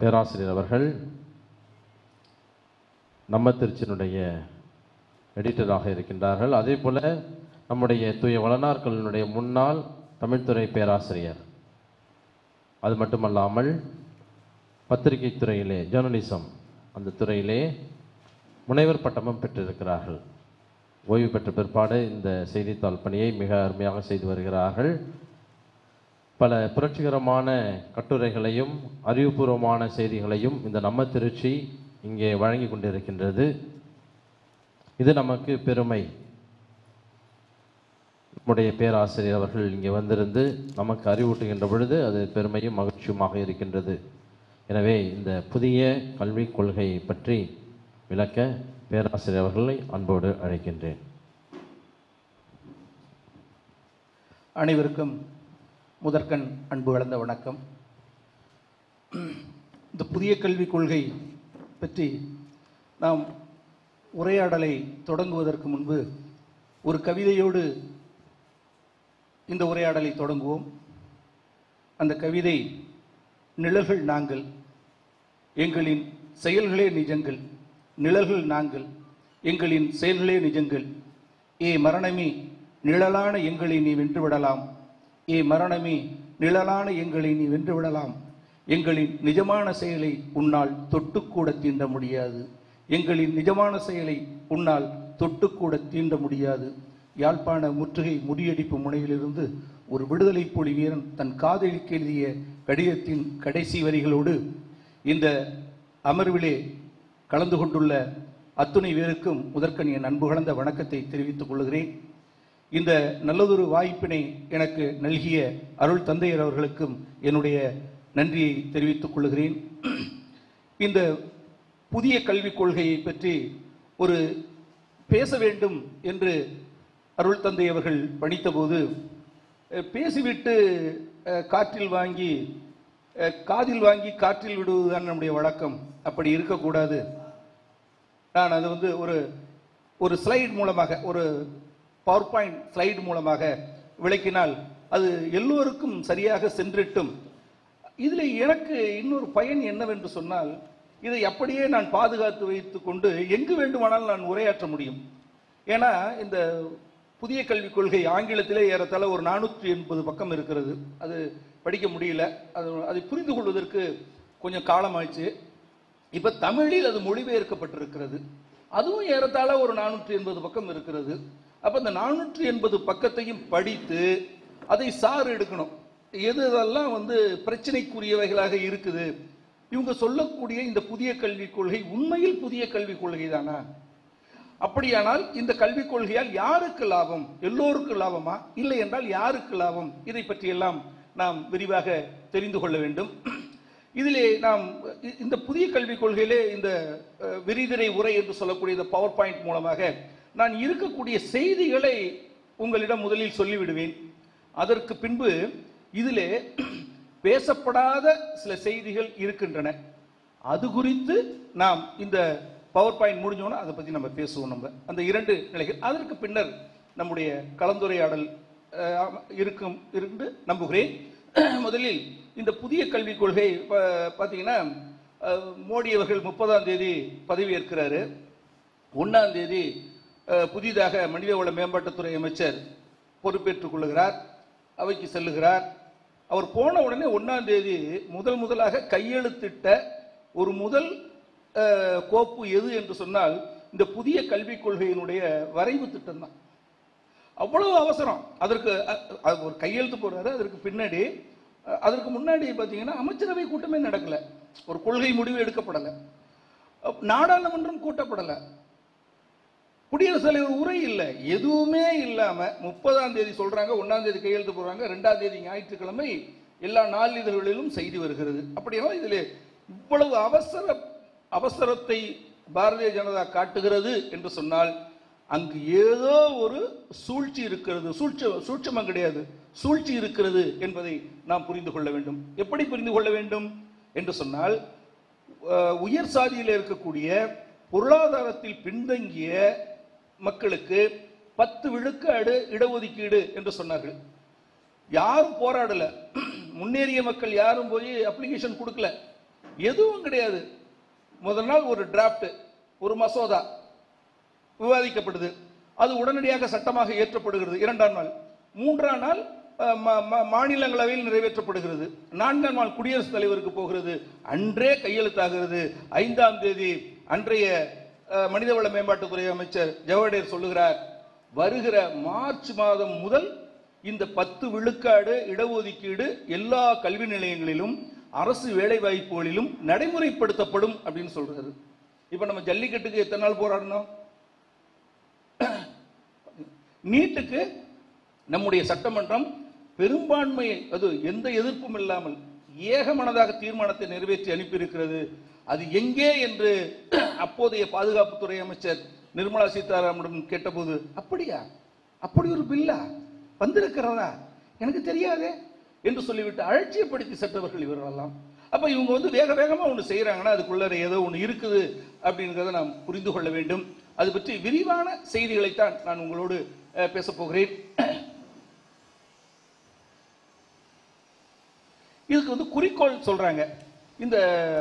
பேராசிரியர் அவர்கள் நம்ம திருச்சியினுடைய எடிட்டராக இருக்கின்றார்கள் அதே போல நம்முடைய தூய வளனார்களினுடைய முன்னாள் தமிழ்துறை பேராசிரியர் அது மட்டுமல்லாமல் பத்திரிகை துறையிலே ஜேர்னலிசம் அந்த துறையிலே முனைவர் பட்டமும் பெற்றிருக்கிறார்கள் ஓய்வு பெற்ற பிற்பாடு இந்த செய்தித்தாள் பணியை மிக அருமையாக செய்து வருகிறார்கள் பல புரட்சிகரமான கட்டுரைகளையும் அறிவுபூர்வமான செய்திகளையும் இந்த நம்ம திருச்சி இங்கே வழங்கி கொண்டிருக்கின்றது இது நமக்கு பெருமை நம்முடைய பேராசிரியர் அவர்கள் இங்கே வந்திருந்து நமக்கு அறிவூட்டுகின்ற பொழுது அது பெருமையும் மகிழ்ச்சியுமாக இருக்கின்றது எனவே இந்த புதிய கல்விக் கொள்கையை பற்றி விளக்க பேராசிரியர் அவர்களை அன்போடு அழைக்கின்றேன் அனைவருக்கும் முதற்கண் அன்பு கலந்த வணக்கம் இந்த புதிய கல்விக் கொள்கை பற்றி நாம் உரையாடலை தொடங்குவதற்கு முன்பு ஒரு கவிதையோடு இந்த உரையாடலை தொடங்குவோம் அந்த கவிதை நிழல்கள் நாங்கள் எங்களின் செயல்களே நிஜங்கள் நிழல்கள் நாங்கள் எங்களின் செயல்களே நிஜங்கள் ஏ மரணமே நிழலான எங்களை நீ வென்றுவிடலாம் ஏ மரணமே நிழலான எங்களை நீ வென்றுவிடலாம் எங்களின் நிஜமான செயலை உன்னால் தொட்டுக்கூட தீண்ட முடியாது எங்களின் நிஜமான செயலை உன்னால் தொட்டுக்கூட தீண்ட முடியாது யாழ்ப்பாண முற்றுகை முறியடிப்பு முனையிலிருந்து ஒரு விடுதலை புலி வீரன் தன் காதலிக்கு எழுதிய கடிதத்தின் கடைசி வரிகளோடு இந்த அமர்விலே கலந்து கொண்டுள்ள அத்துணை பேருக்கும் முதற்கண் என் அன்பு கலந்த வணக்கத்தை தெரிவித்துக் கொள்கிறேன் இந்த நல்லதொரு வாய்ப்பினை எனக்கு நல்கிய அருள் தந்தையர் அவர்களுக்கும் என்னுடைய நன்றியை தெரிவித்துக் கொள்கிறேன் இந்த புதிய கல்விக் கொள்கையை பற்றி ஒரு பேச வேண்டும் என்று அருள் தந்தை அவர்கள் பணித்தபோது அஹ், பேசிவிட்டு அஹ், காற்றில் வாங்கி அஹ், காதில் வாங்கி காற்றில் விடுவதுதான் நம்முடைய வழக்கம் அப்படி இருக்கக்கூடாது நான் அது வந்து ஒரு ஒரு ஸ்லைட் மூலமாக ஒரு பவர் பாயிண்ட் ஸ்லைடு மூலமாக விளக்கினால் அது எல்லோருக்கும் சரியாக சென்றிட்டும் இதில் எனக்கு இன்னொரு பயன் என்னவென்று சொன்னால் இதை அப்படியே நான் பாதுகாத்து வைத்துக் கொண்டு எங்கு வேண்டுமானாலும் நான் உரையாற்ற முடியும் ஏன்னா இந்த புதிய கல்விக் கொள்கை ஆங்கிலத்திலே ஏறத்தாழ ஒரு நானூற்றி எண்பது பக்கம் இருக்கிறது அது படிக்க முடியல அது அதை புரிந்து கொள்வதற்கு கொஞ்சம் காலமாச்சு இப்ப தமிழில் அது மொழிபெயர்க்கப்பட்டிருக்கிறது அதுவும் ஏறத்தாழ ஒரு நானூற்றி எண்பது பக்கம் இருக்கிறது அப்ப இந்த நானூற்றி எண்பது பக்கத்தையும் படித்து அதை சாறு எடுக்கணும் எது இதெல்லாம் வந்து பிரச்சனைக்குரியவைகளாக இருக்குது இவங்க சொல்லக்கூடிய இந்த புதிய கல்விக் கொள்கை உண்மையில் புதிய கல்விக் கொள்கை தானா அப்படியானால் இந்த கல்விக் கொள்கையால் யாருக்கு லாபம் எல்லோருக்கும் லாபமா இல்லை என்றால் யாருக்கு லாபம் இதை பற்றியெல்லாம் நாம் விரிவாக தெரிந்து கொள்ள வேண்டும் இதிலே நாம் இ- இந்த புதிய கல்விக் கொள்கையிலே இந்த அஹ், விரிதிரை உரை என்று சொல்லக்கூடிய இந்த பவர் பாயிண்ட் மூலமாக நான் இருக்கக்கூடிய செய்திகளை உங்களிடம் முதலில் சொல்லிவிடுவேன் அதற்கு பின்பு இதிலே பேசப்படாத சில செய்திகள் இருக்கின்றன அது குறித்து நாம் இந்த பவர் பாயிண்ட் முடிஞ்சோன்னா அதை பற்றி நம்ம பேசுவோம் நம்ம அந்த இரண்டு நிலைகள் அதற்கு பின்னர் நம்முடைய கலந்துரையாடல் அஹ், இருக்கும் இருந்து நம்புகிறேன் முதலில் இந்த புதிய கல்விக் கொள்கை ப- பார்த்தீங்கன்னா அஹ், மோடி அவர்கள் முப்பதாம் தேதி பதவியேற்கிறாரு ஒன்றாம் தேதி அஹ், புதிதாக மனிதவள மேம்பாட்டுத்துறை அமைச்சர் பொறுப்பேற்றுக் கொள்ளுகிறார் அவைக்கு செல்லுகிறார் அவர் போன உடனே ஒன்றாம் தேதி முதல் முதலாக கையெழுத்திட்ட ஒரு முதல் அஹ், கோப்பு எது என்று சொன்னால் இந்த புதிய கல்விக் கொள்கையினுடைய வரைவு திட்டம் தான் அவ்வளவு அவசரம் அதற்கு அ- அ- ஒரு கையெழுத்து போடுறாரு அதற்கு பின்னாடி அ, அதற்கு முன்னாடி பார்த்தீங்கன்னா அமைச்சரவை கூட்டமே நடக்கல ஒரு கொள்கை முடிவு எடுக்கப்படலை அப்- நாடாளுமன்றம் கூட்டப்படலை குடியரசுத் தலைவர் உரை இல்லை எதுவுமே இல்லாம முப்பதாம் தேதி சொல்றாங்க ஒன்னாம் தேதி கையெழுத்து போடுறாங்க ரெண்டாம் தேதி ஞாயிற்றுக்கிழமை எல்லா நாளிதழ்களிலும் செய்தி வருகிறது அப்படின்னா இதில் இவ்வளவு அவசர அவசரத்தை பாரதிய ஜனதா காட்டுகிறது என்று சொன்னால் அங்கு ஏதோ ஒரு சூழ்ச்சி இருக்கிறது சூழ்ச்சி சூட்சமம் கிடையாது சூழ்ச்சி இருக்கிறது என்பதை நாம் புரிந்து கொள்ள வேண்டும் எப்படி புரிந்து கொள்ள வேண்டும் என்று சொன்னால் அஹ், உயர் சாதியில் இருக்கக்கூடிய பொருளாதாரத்தில் பின்தங்கிய மக்களுக்கு பத்து விழுக்காடு இடஒதுக்கீடு என்று சொன்னார்கள் யாரும் போராடல முன்னேறிய மக்கள் யாரும் போய் அப்ளிகேஷன் கொடுக்கல எதுவும் கிடையாது முதல் நாள் ஒரு டிராஃப்ட் ஒரு மசோதா விவாதிக்கப்படுது அது உடனடியாக சட்டமாக ஏற்றப்படுகிறது இரண்டாம் நாள் மூன்றாம் நாள் அஹ், ம- ம- மாநிலங்களவையில் நிறைவேற்றப்படுகிறது நான்காம் நாள் குடியரசுத் தலைவருக்கு போகிறது அன்றே கையெழுத்தாகிறது ஐந்தாம் தேதி அன்றைய அஹ், மனிதவள மேம்பாட்டுத்துறை அமைச்சர் ஜவஹர்டேர் சொல்லுகிறார் வருகிற மார்ச் மாதம் முதல் இந்த பத்து விழுக்காடு இடஒதுக்கீடு எல்லா கல்வி நிலையங்களிலும் அரசு வேலை வாய்ப்புகளிலும் நடைமுறைப்படுத்தப்படும் அப்படின்னு சொல்றாரு இப்ப நம்ம ஜல்லிக்கட்டுக்கு எத்தனை நாள் போராடணும் நீட்டுக்கு நம்முடைய சட்டமன்றம் பெரும்பான்மை அது எந்த எதிர்ப்பும் இல்லாமல் ஏகமனதாக தீர்மானத்தை நிறைவேற்றி அனுப்பியிருக்கிறது அது எங்கே என்று அப்போதைய பாதுகாப்புத்துறை அமைச்சர் நிர்மலா சீதாராமனிடம் கேட்டபோது அப்படியா அப்படி ஒரு பில்லா வந்திருக்கிறதா எனக்கு தெரியாதே என்று சொல்லிவிட்டு அலட்சியப்படுத்தி சென்றவர்கள் இவர்களெல்லாம் அப்ப இவங்க வந்து வேக வேகமா ஒன்று செய்யறாங்கன்னா அதுக்குள்ள ஏதோ ஒன்று இருக்குது அப்படிங்கிறத நாம் புரிந்து கொள்ள வேண்டும் அது பற்றி விரிவான செய்திகளைத்தான் நான் உங்களோடு அஹ், பேசப் போகிறேன் இதுக்கு வந்து குறிக்கோள் சொல்றாங்க இந்த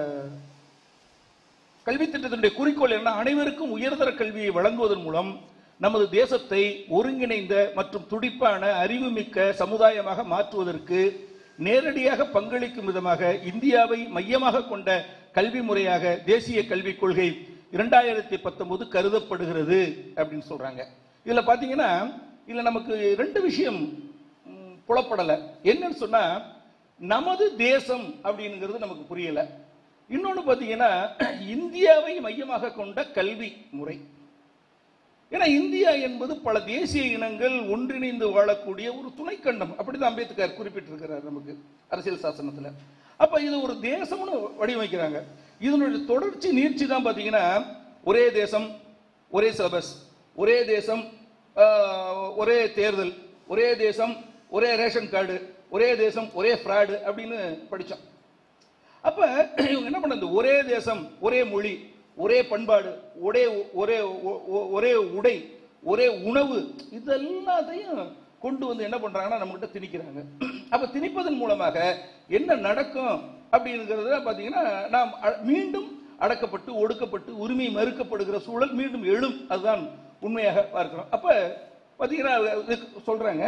கல்வி திட்டத்தினுடைய குறிக்கோள் என்ன அனைவருக்கும் உயர்தர கல்வியை வழங்குவதன் மூலம் நமது தேசத்தை ஒருங்கிணைந்த மற்றும் துடிப்பான அறிவுமிக்க சமுதாயமாக மாற்றுவதற்கு நேரடியாக பங்களிக்கும் விதமாக இந்தியாவை மையமாக கொண்ட கல்வி முறையாக தேசிய கல்விக் கொள்கை இரண்டாயிரத்தி பத்தொன்பது கருதப்படுகிறது அப்படின்னு சொல்றாங்க இதுல பாத்தீங்கன்னா இதுல நமக்கு ரெண்டு விஷயம் ம், புலப்படல என்னன்னு சொன்னா நமது தேசம் அப்படிங்கிறது நமக்கு புரியல இன்னொன்னு பாத்தீங்கன்னா இந்தியாவை மையமாக கொண்ட கல்வி முறை ஏன்னா இந்தியா என்பது பல தேசிய இனங்கள் ஒன்றிணைந்து வாழக்கூடிய ஒரு துணைக்கண்டம் அப்படிதான் அம்பேத்கர் குறிப்பிட்டிருக்கிறார் நமக்கு அரசியல் சாசனத்துல அப்ப இது ஒரு தேசம்னு வடிவமைக்கிறாங்க இதனுடைய தொடர்ச்சி நீட்சி தான் பாத்தீங்கன்னா ஒரே தேசம் ஒரே சிலபஸ் ஒரே தேசம் ஆஹ், ஒரே தேர்தல் ஒரே தேசம் ஒரே ரேஷன் கார்டு ஒரே தேசம் ஒரே ஃப்ராடு அப்படின்னு படிச்சோம் அப்ப இவங்க என்ன பண்ண ஒரே தேசம் ஒரே மொழி ஒரே பண்பாடு ஒரே ஒரே ஒ- ஒ- ஒரே உடை ஒரே உணவு இதெல்லாத்தையும் கொண்டு வந்து என்ன பண்றாங்கன்னா நம்மகிட்ட திணிக்கிறாங்க அப்ப திணிப்பதன் மூலமாக என்ன நடக்கும் அப்படிங்கிறத பாத்தீங்கன்னா நாம் அ- மீண்டும் அடக்கப்பட்டு ஒடுக்கப்பட்டு உரிமை மறுக்கப்படுகிற சூழல் மீண்டும் எழும் அதுதான் உண்மையாக பார்க்கிறோம் அப்ப பாத்தீங்கன்னா இதுக்கு சொல்றாங்க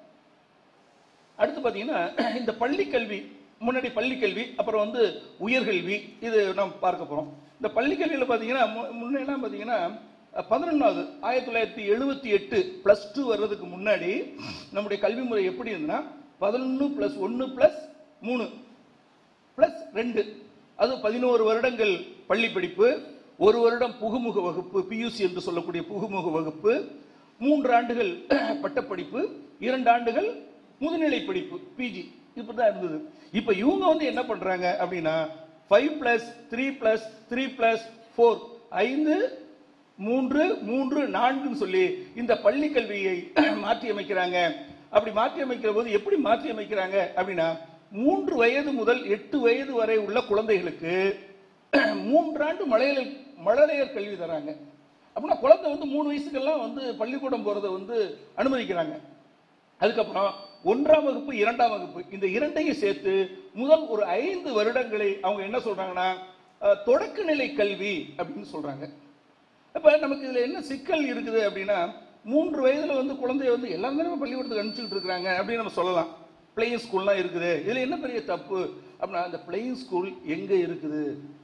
அடுத்து பாத்தீங்கன்னா இந்த பள்ளி கல்வி முன்னாடி பள்ளி கல்வி அப்புறம் வந்து உயர்கல்வி இது நாம் பார்க்க போறோம் இந்த பள்ளி கல்வியில பாத்தீங்கன்னா மு- முன்னெல்லாம் பாத்தீங்கன்னா பதினொன்னாவது ஆயிரத்தி தொள்ளாயிரத்தி எழுபத்தி எட்டு பிளஸ் டூ வர்றதுக்கு முன்னாடி நம்முடைய கல்வி முறை எப்படி இருந்ததுன்னா பதினொன்று பிளஸ் ஒன்று பிளஸ் மூணு பிளஸ் ரெண்டு அது பதினோரு வருடங்கள் பள்ளி படிப்பு ஒரு வருடம் புகுமுக வகுப்பு பியூசி என்று சொல்லக்கூடிய புகுமுக வகுப்பு மூன்று ஆண்டுகள் பட்டப்படிப்பு இரண்டு ஆண்டுகள் முதுநிலை படிப்பு பிஜி இப்படிதான் இருந்தது இப்ப இவங்க வந்து என்ன பண்றாங்க அப்படின்னா five plus three plus three plus four ஐந்து மூன்று மூன்று நான்குன்னு சொல்லி இந்த பள்ளி கல்வியை மாற்றி அமைக்கிறாங்க அப்படி மாற்றி அமைக்கிற போது எப்படி மாற்றி அமைக்கிறாங்க அப்படின்னா மூன்று வயது முதல் எட்டு வயது வரை உள்ள குழந்தைகளுக்கு மூன்றாண்டு மலையல் மழலையர் கல்வி தராங்க அப்படின்னா குழந்தை வந்து மூணு வயசுக்கெல்லாம் வந்து பள்ளிக்கூடம் போறதை வந்து அனுமதிக்கிறாங்க அதுக்கப்புறம் ஒன்றாம் வகுப்பு இரண்டாம் வகுப்பு இந்த இரண்டையும் சேர்த்து முதல் ஒரு ஐந்து வருடங்களை அவங்க என்ன சொல்றாங்கன்னா அஹ், தொடக்கநிலை கல்வி அப்படின்னு சொல்றாங்க அப்ப நமக்கு இதுல என்ன சிக்கல் இருக்குது அப்படின்னா மூன்று வயதுல வந்து குழந்தைய வந்து எல்லாரும் தானே பள்ளிக்கூடத்துக்கு அனுப்பிச்சுட்டு இருக்காங்க அப்படின்னு நம்ம சொல்லலாம் பிளேயிங் ஸ்கூல்லாம் இருக்குது இதுல என்ன பெரிய தப்பு அப்படின்னா அந்த பிளேயிங் ஸ்கூல் எங்க இருக்குது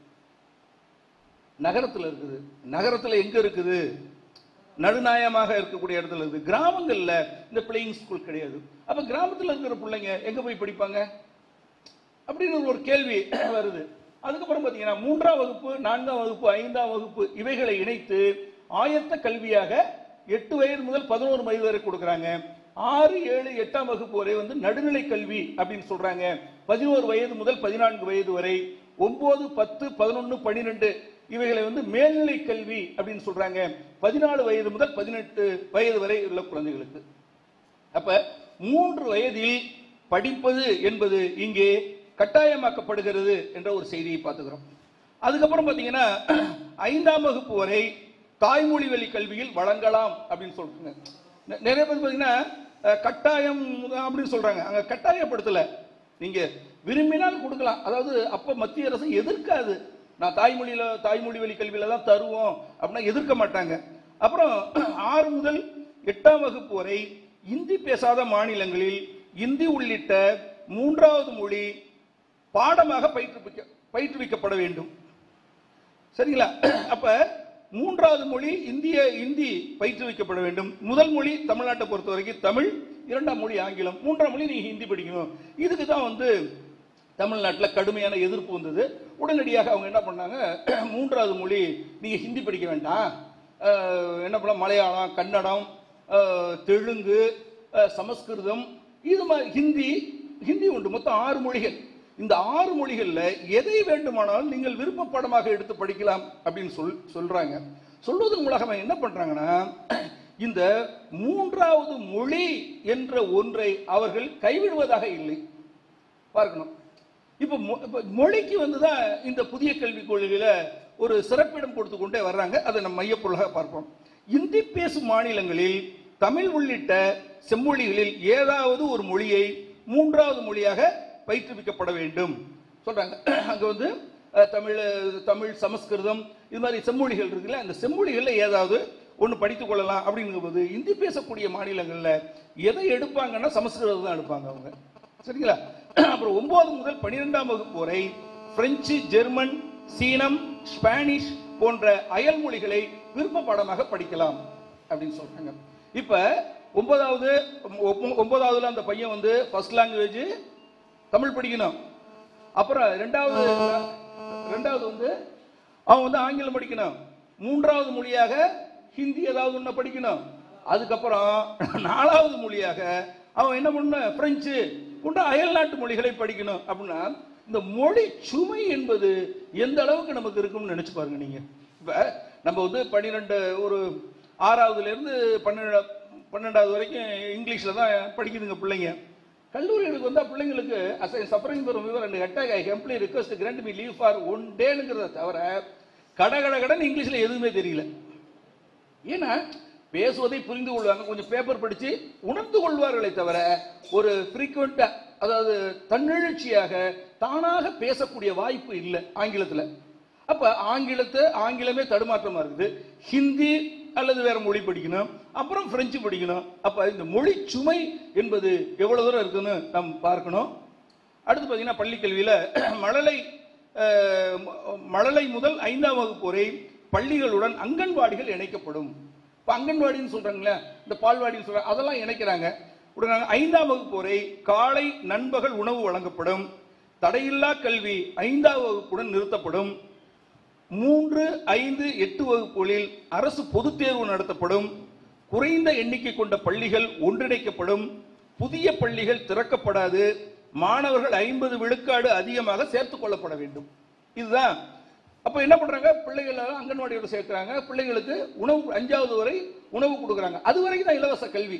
நகரத்துல இருக்குது நகரத்துல எங்க இருக்குது நடுநாயமாக இருக்கக்கூடிய இடத்துல இருக்குது கிராமங்கள்ல இந்த பிளேயிங் ஸ்கூல் கிடையாது அப்ப கிராமத்துல இருக்கிற பிள்ளைங்க எங்க போய் படிப்பாங்க அப்படின்னு ஒரு கேள்வி வருது அதுக்கப்புறம் பாத்தீங்கன்னா மூன்றாம் வகுப்பு நான்காம் வகுப்பு ஐந்தாம் வகுப்பு இவைகளை இணைத்து ஆயத்த கல்வியாக எட்டு வயது முதல் பதினோரு வயது வரை கொடுக்கறாங்க ஆறு ஏழு எட்டாம் வகுப்பு வரை வந்து நடுநிலை கல்வி அப்படின்னு சொல்றாங்க பதினோரு வயது முதல் பதினான்கு வயது வரை ஒன்பது பத்து பதினொன்னு பன்னிரெண்டு இவைகளை வந்து மேல்நிலை கல்வி அப்படின்னு சொல்றாங்க பதினாலு வயது முதல் பதினெட்டு வயது வரை உள்ள குழந்தைகளுக்கு அப்ப மூன்று வயதில் படிப்பது என்பது இங்கே கட்டாயமாக்கப்படுகிறது என்ற ஒரு செய்தியை பார்த்துக்கிறோம் அதுக்கப்புறம் பாத்தீங்கன்னா ஐந்தாம் வகுப்பு வரை தாய்மொழி வழி கல்வியில் வழங்கலாம் அப்படின்னு சொல்றாங்க நெ- நிறைய பேர் பாத்தீங்கன்னா அஹ், கட்டாயம் அப்படின்னு சொல்றாங்க அங்க கட்டாயப்படுத்தல நீங்க விரும்பினால் கொடுக்கலாம் அதாவது அப்ப மத்திய அரசு எதிர்க்காது நான் தாய்மொழியில தாய்மொழி வழி கல்வியில தான் தருவோம் அப்படின்னா எதிர்க்க மாட்டாங்க அப்புறம் ஆறு முதல் எட்டாம் வகுப்பு வரை இந்தி பேசாத மாநிலங்களில் இந்தி உள்ளிட்ட மூன்றாவது மொழி பாடமாக பயிற்றுவிக்க பயிற்றுவிக்கப்பட வேண்டும் சரிங்களா அப்ப மூன்றாவது மொழி இந்திய இந்தி பயிற்றுவிக்கப்பட வேண்டும் முதல் மொழி தமிழ்நாட்டை பொறுத்த வரைக்கும் தமிழ் இரண்டாம் மொழி ஆங்கிலம் மூன்றாம் மொழி நீங்க ஹிந்தி படிக்கணும் இதுக்கு தான் வந்து தமிழ்நாட்டில் கடுமையான எதிர்ப்பு வந்தது உடனடியாக அவங்க என்ன பண்ணாங்க மூன்றாவது மொழி நீங்க ஹிந்தி படிக்க வேண்டாம் அஹ், என்ன பண்ண மலையாளம் கன்னடம் அஹ், தெலுங்கு அஹ், சமஸ்கிருதம் இது மாதிரி ஹிந்தி ஹிந்தி உண்டு மொத்தம் ஆறு மொழிகள் இந்த ஆறு மொழிகள்ல எதை வேண்டுமானாலும் நீங்கள் விருப்ப பாடமாக எடுத்து படிக்கலாம் அப்படின்னு சொல் சொல்றாங்க சொல்வதன் மூலமாக என்ன பண்றாங்கன்னா இந்த மூன்றாவது மொழி என்ற ஒன்றை அவர்கள் கைவிடுவதாக இல்லை பார்க்கணும் இப்ப மொ- இப்ப மொழிக்கு வந்துதான் இந்த புதிய கல்விக் கொள்கையில ஒரு சிறப்பிடம் கொடுத்து கொண்டே வர்றாங்க அதை நம்ம மையப்பொருளாக பார்ப்போம் இந்தி பேசும் மாநிலங்களில் தமிழ் உள்ளிட்ட செம்மொழிகளில் ஏதாவது ஒரு மொழியை மூன்றாவது மொழியாக பயிற்றுவிக்கப்பட வேண்டும் சொல்றாங்க அங்க வந்து அஹ், தமிழ் தமிழ் சமஸ்கிருதம் இது மாதிரி செம்மொழிகள் இருக்குல்ல அந்த செம்மொழிகள்ல ஏதாவது ஒன்று படித்துக் கொள்ளலாம் அப்படிங்கும்போது இந்தி பேசக்கூடிய மாநிலங்கள்ல எதை எடுப்பாங்கன்னா சமஸ்கிருதம் தான் எடுப்பாங்க அவங்க சரிங்களா அப்புறம் ஒன்பது முதல் பன்னிரெண்டாம் வகுப்பு வரை பிரெஞ்சு ஜெர்மன் சீனம் ஸ்பானிஷ் போன்ற அயல் மொழிகளை விருப்ப பாடமாக படிக்கலாம் அப்படின்னு சொல்றாங்க இப்ப ஒன்பதாவது ஒம்ப- ஒன்பதாவதுல அந்த பையன் வந்து ஃபர்ஸ்ட் லாங்குவேஜ் தமிழ் படிக்கணும் அப்புறம் ரெண்டாவது ரெண்டாவது வந்து அவன் வந்து ஆங்கிலம் படிக்கணும் மூன்றாவது மொழியாக ஹிந்தி ஏதாவது ஒண்ணு படிக்கணும் அதுக்கப்புறம் நாலாவது மொழியாக அவன் என்ன பண்ணணும் பிரெஞ்சு கொண்ட அயல் நாட்டு மொழிகளை படிக்கணும் அப்படின்னா இந்த மொழி சுமை என்பது எந்த அளவுக்கு நமக்கு இருக்கும்னு நினைச்சு பாருங்க நீங்க இப்ப நம்ம வந்து பன்னிரெண்டு ஒரு ஆறாவதுல இருந்து பன்னெண்டு பன்னெண்டாவது வரைக்கும் இங்கிலீஷ்ல தான் படிக்குதுங்க பிள்ளைங்க கல்லூரிகளுக்கு வந்தா பிள்ளைங்களுக்கு as suffering for fever and attack I humbly request grant me leave for one டேனுங்கிறத தவிர கட கட கடன் இங்கிலீஷ்ல எதுவுமே தெரியல ஏன்னா பேசுவதை புரிந்து கொள்வாங்க கொஞ்சம் பேப்பர் படிச்சு உணர்ந்து கொள்வார்களே தவிர ஒரு ஃப்ரீக்வெண்டா அதாவது தன்னெழுச்சியாக தானாக பேசக்கூடிய வாய்ப்பு இல்லை ஆங்கிலத்துல அப்ப ஆங்கிலத்தை ஆங்கிலமே தடுமாற்றமா இருக்குது ஹிந்தி அல்லது வேற மொழி படிக்கணும் அப்புறம் பிரெஞ்சு படிக்கணும் அப்ப இந்த மொழி சுமை என்பது எவ்வளவு தூரம் இருக்குன்னு நாம் பார்க்கணும் அடுத்து பார்த்தீங்கன்னா பள்ளி கல்வியில மழலை அஹ், ம- மழலை முதல் ஐந்தாம் வகுப்பு வரை பள்ளிகளுடன் அங்கன்வாடிகள் இணைக்கப்படும் இப்போ அங்கன்வாடின்னு சொல்றாங்களே இந்த பால்வாடின்னு சொல்றாங்க அதெல்லாம் இணைக்கிறாங்க உடனே ஐந்தாம் வகுப்பு வரை காலை நண்பகல் உணவு வழங்கப்படும் தடையில்லா கல்வி ஐந்தாம் வகுப்புடன் நிறுத்தப்படும் மூன்று ஐந்து எட்டு வகுப்புகளில் அரசு பொதுத் தேர்வு நடத்தப்படும் குறைந்த எண்ணிக்கை கொண்ட பள்ளிகள் ஒன்றிணைக்கப்படும் புதிய பள்ளிகள் திறக்கப்படாது மாணவர்கள் ஐம்பது விழுக்காடு அதிகமாக சேர்த்துக் கொள்ளப்பட வேண்டும் இதுதான் அப்ப என்ன பண்றாங்க பிள்ளைகள் எல்லாம் அங்கன்வாடியோட சேர்க்கிறாங்க பிள்ளைகளுக்கு உணவு அஞ்சாவது வரை உணவு கொடுக்குறாங்க அது வரைக்கும் தான் இலவச கல்வி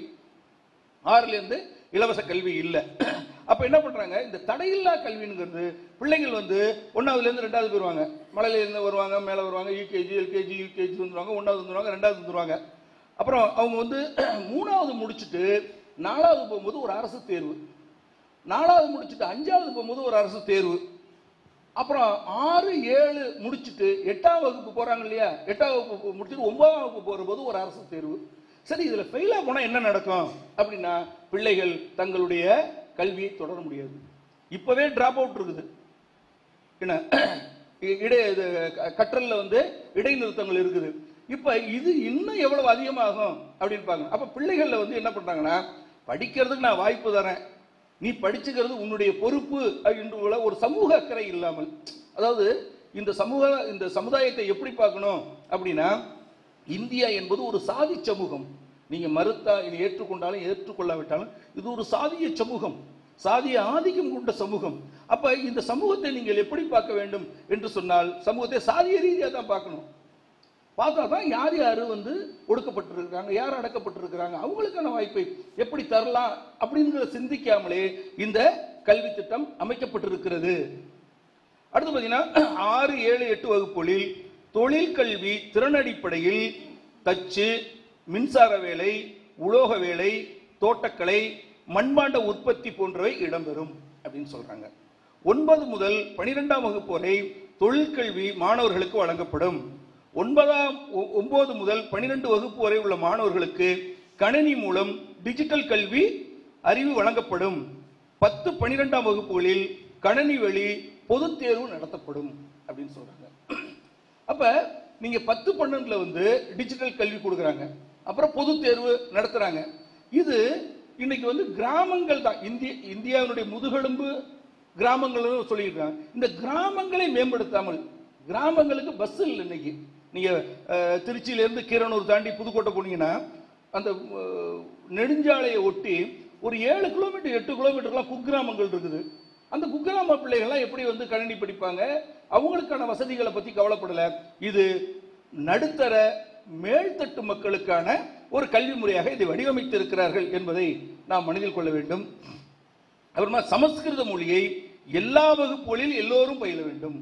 ஆறுல இருந்து இலவச கல்வி இல்ல அப்ப என்ன பண்றாங்க இந்த தடையில்லா கல்விங்கிறது பிள்ளைகள் வந்து ஒன்னாவதுல இருந்து ரெண்டாவது போயிருவாங்க மலையில இருந்து வருவாங்க மேல வருவாங்க யூகேஜி எல்கேஜி யூகேஜி வந்துருவாங்க ஒன்னாவது வந்துருவாங்க ரெண்டாவது வந்துருவாங்க அப்புறம் அவங்க வந்து மூணாவது முடிச்சுட்டு நாலாவது போகும்போது ஒரு அரசு தேர்வு நாலாவது முடிச்சுட்டு அஞ்சாவது போகும்போது ஒரு அரசு தேர்வு அப்புறம் ஆறு ஏழு முடிச்சுட்டு எட்டாம் வகுப்பு போறாங்க இல்லையா எட்டாம் வகுப்பு முடிச்சுட்டு ஒன்பதாம் வகுப்பு போகும்போது ஒரு அரசு தேர்வு சரி இதுல ஃபெயிலா போனா என்ன நடக்கும் அப்படின்னா பிள்ளைகள் தங்களுடைய கல்வியை தொடர முடியாது இப்பவே டிராப் அவுட் இருக்குது என்ன இ- இடை இது க- கற்றல்ல வந்து இடைநிறுத்தங்கள் இருக்குது இப்ப இது இன்னும் எவ்வளவு அதிகமாகும் அப்படின்னு பாருங்க அப்ப பிள்ளைகள்ல வந்து என்ன பண்றாங்கன்னா படிக்கிறதுக்கு நான் வாய்ப்பு தரேன் நீ படிச்சுக்கிறது உன்னுடைய பொறுப்பு அப்படின்ற ஒரு சமூக அக்கறை இல்லாமல் அதாவது இந்த சமூக இந்த சமுதாயத்தை எப்படி பார்க்கணும் அப்படின்னா இந்தியா என்பது ஒரு சாதி சமூகம் நீங்க மறுத்தா இதை ஏற்றுக்கொண்டாலும் ஏற்றுக்கொள்ளாவிட்டாலும் இது ஒரு சாதிய சமூகம் சாதிய ஆதிக்கம் கொண்ட சமூகம் அப்ப இந்த சமூகத்தை நீங்கள் எப்படி பார்க்க வேண்டும் என்று சொன்னால் சமூகத்தை சாதிய ரீதியா தான் பார்க்கணும் பார்த்தா தான் யார் யார் வந்து ஒடுக்கப்பட்டிருக்கிறாங்க யார் அடக்கப்பட்டிருக்கிறாங்க அவங்களுக்கான வாய்ப்பை எப்படி தரலாம் அப்படிங்கிறத சிந்திக்காமலே இந்த கல்வி திட்டம் அமைக்கப்பட்டிருக்கிறது அடுத்து பார்த்தீங்கன்னா ஆறு ஏழு எட்டு வகுப்புகளில் தொழில் கல்வி திறன் அடிப்படையில் தச்சு மின்சார வேலை உலோக வேலை தோட்டக்கலை மண்பாண்ட உற்பத்தி போன்றவை இடம்பெறும் அப்படின்னு சொல்றாங்க ஒன்பது முதல் பனிரெண்டாம் வகுப்பு வரை தொழிற்கல்வி மாணவர்களுக்கு வழங்கப்படும் ஒன்பதாம் ஒ- ஒன்பது முதல் பனிரெண்டு வகுப்பு வரை உள்ள மாணவர்களுக்கு கணினி மூலம் டிஜிட்டல் கல்வி அறிவு வழங்கப்படும் பத்து பனிரெண்டாம் வகுப்புகளில் கணினி வழி பொதுத் தேர்வு நடத்தப்படும் அப்படின்னு சொல்றாங்க அப்ப நீங்க பத்து பன்னெண்டுல வந்து டிஜிட்டல் கல்வி கொடுக்குறாங்க அப்புறம் பொது தேர்வு நடத்துறாங்க இது இன்னைக்கு வந்து கிராமங்கள் தான் இந்திய இந்தியாவினுடைய முதுகெலும்பு கிராமங்கள்னு சொல்லியிருக்காங்க இந்த கிராமங்களை மேம்படுத்தாமல் கிராமங்களுக்கு பஸ் இல்லை இன்னைக்கு நீங்க அஹ், திருச்சியில இருந்து கீரனூர் தாண்டி புதுக்கோட்டை போனீங்கன்னா அந்த அஹ், நெடுஞ்சாலையை ஒட்டி ஒரு ஏழு கிலோமீட்டர் எட்டு கிலோமீட்டர்லாம் குக்கிராமங்கள் இருக்குது அந்த குக்கிராம பிள்ளைகள்லாம் எப்படி வந்து கணினி படிப்பாங்க அவங்களுக்கான வசதிகளை பத்தி கவலைப்படல இது நடுத்தர மேல்தட்டு மக்களுக்கான ஒரு கல்வி முறையாக இதை வடிவமைத்து இருக்கிறார்கள் என்பதை நாம் மனதில் கொள்ள வேண்டும் அப்புறமா சமஸ்கிருத மொழியை எல்லா வகுப்புகளில் எல்லோரும் பயில வேண்டும்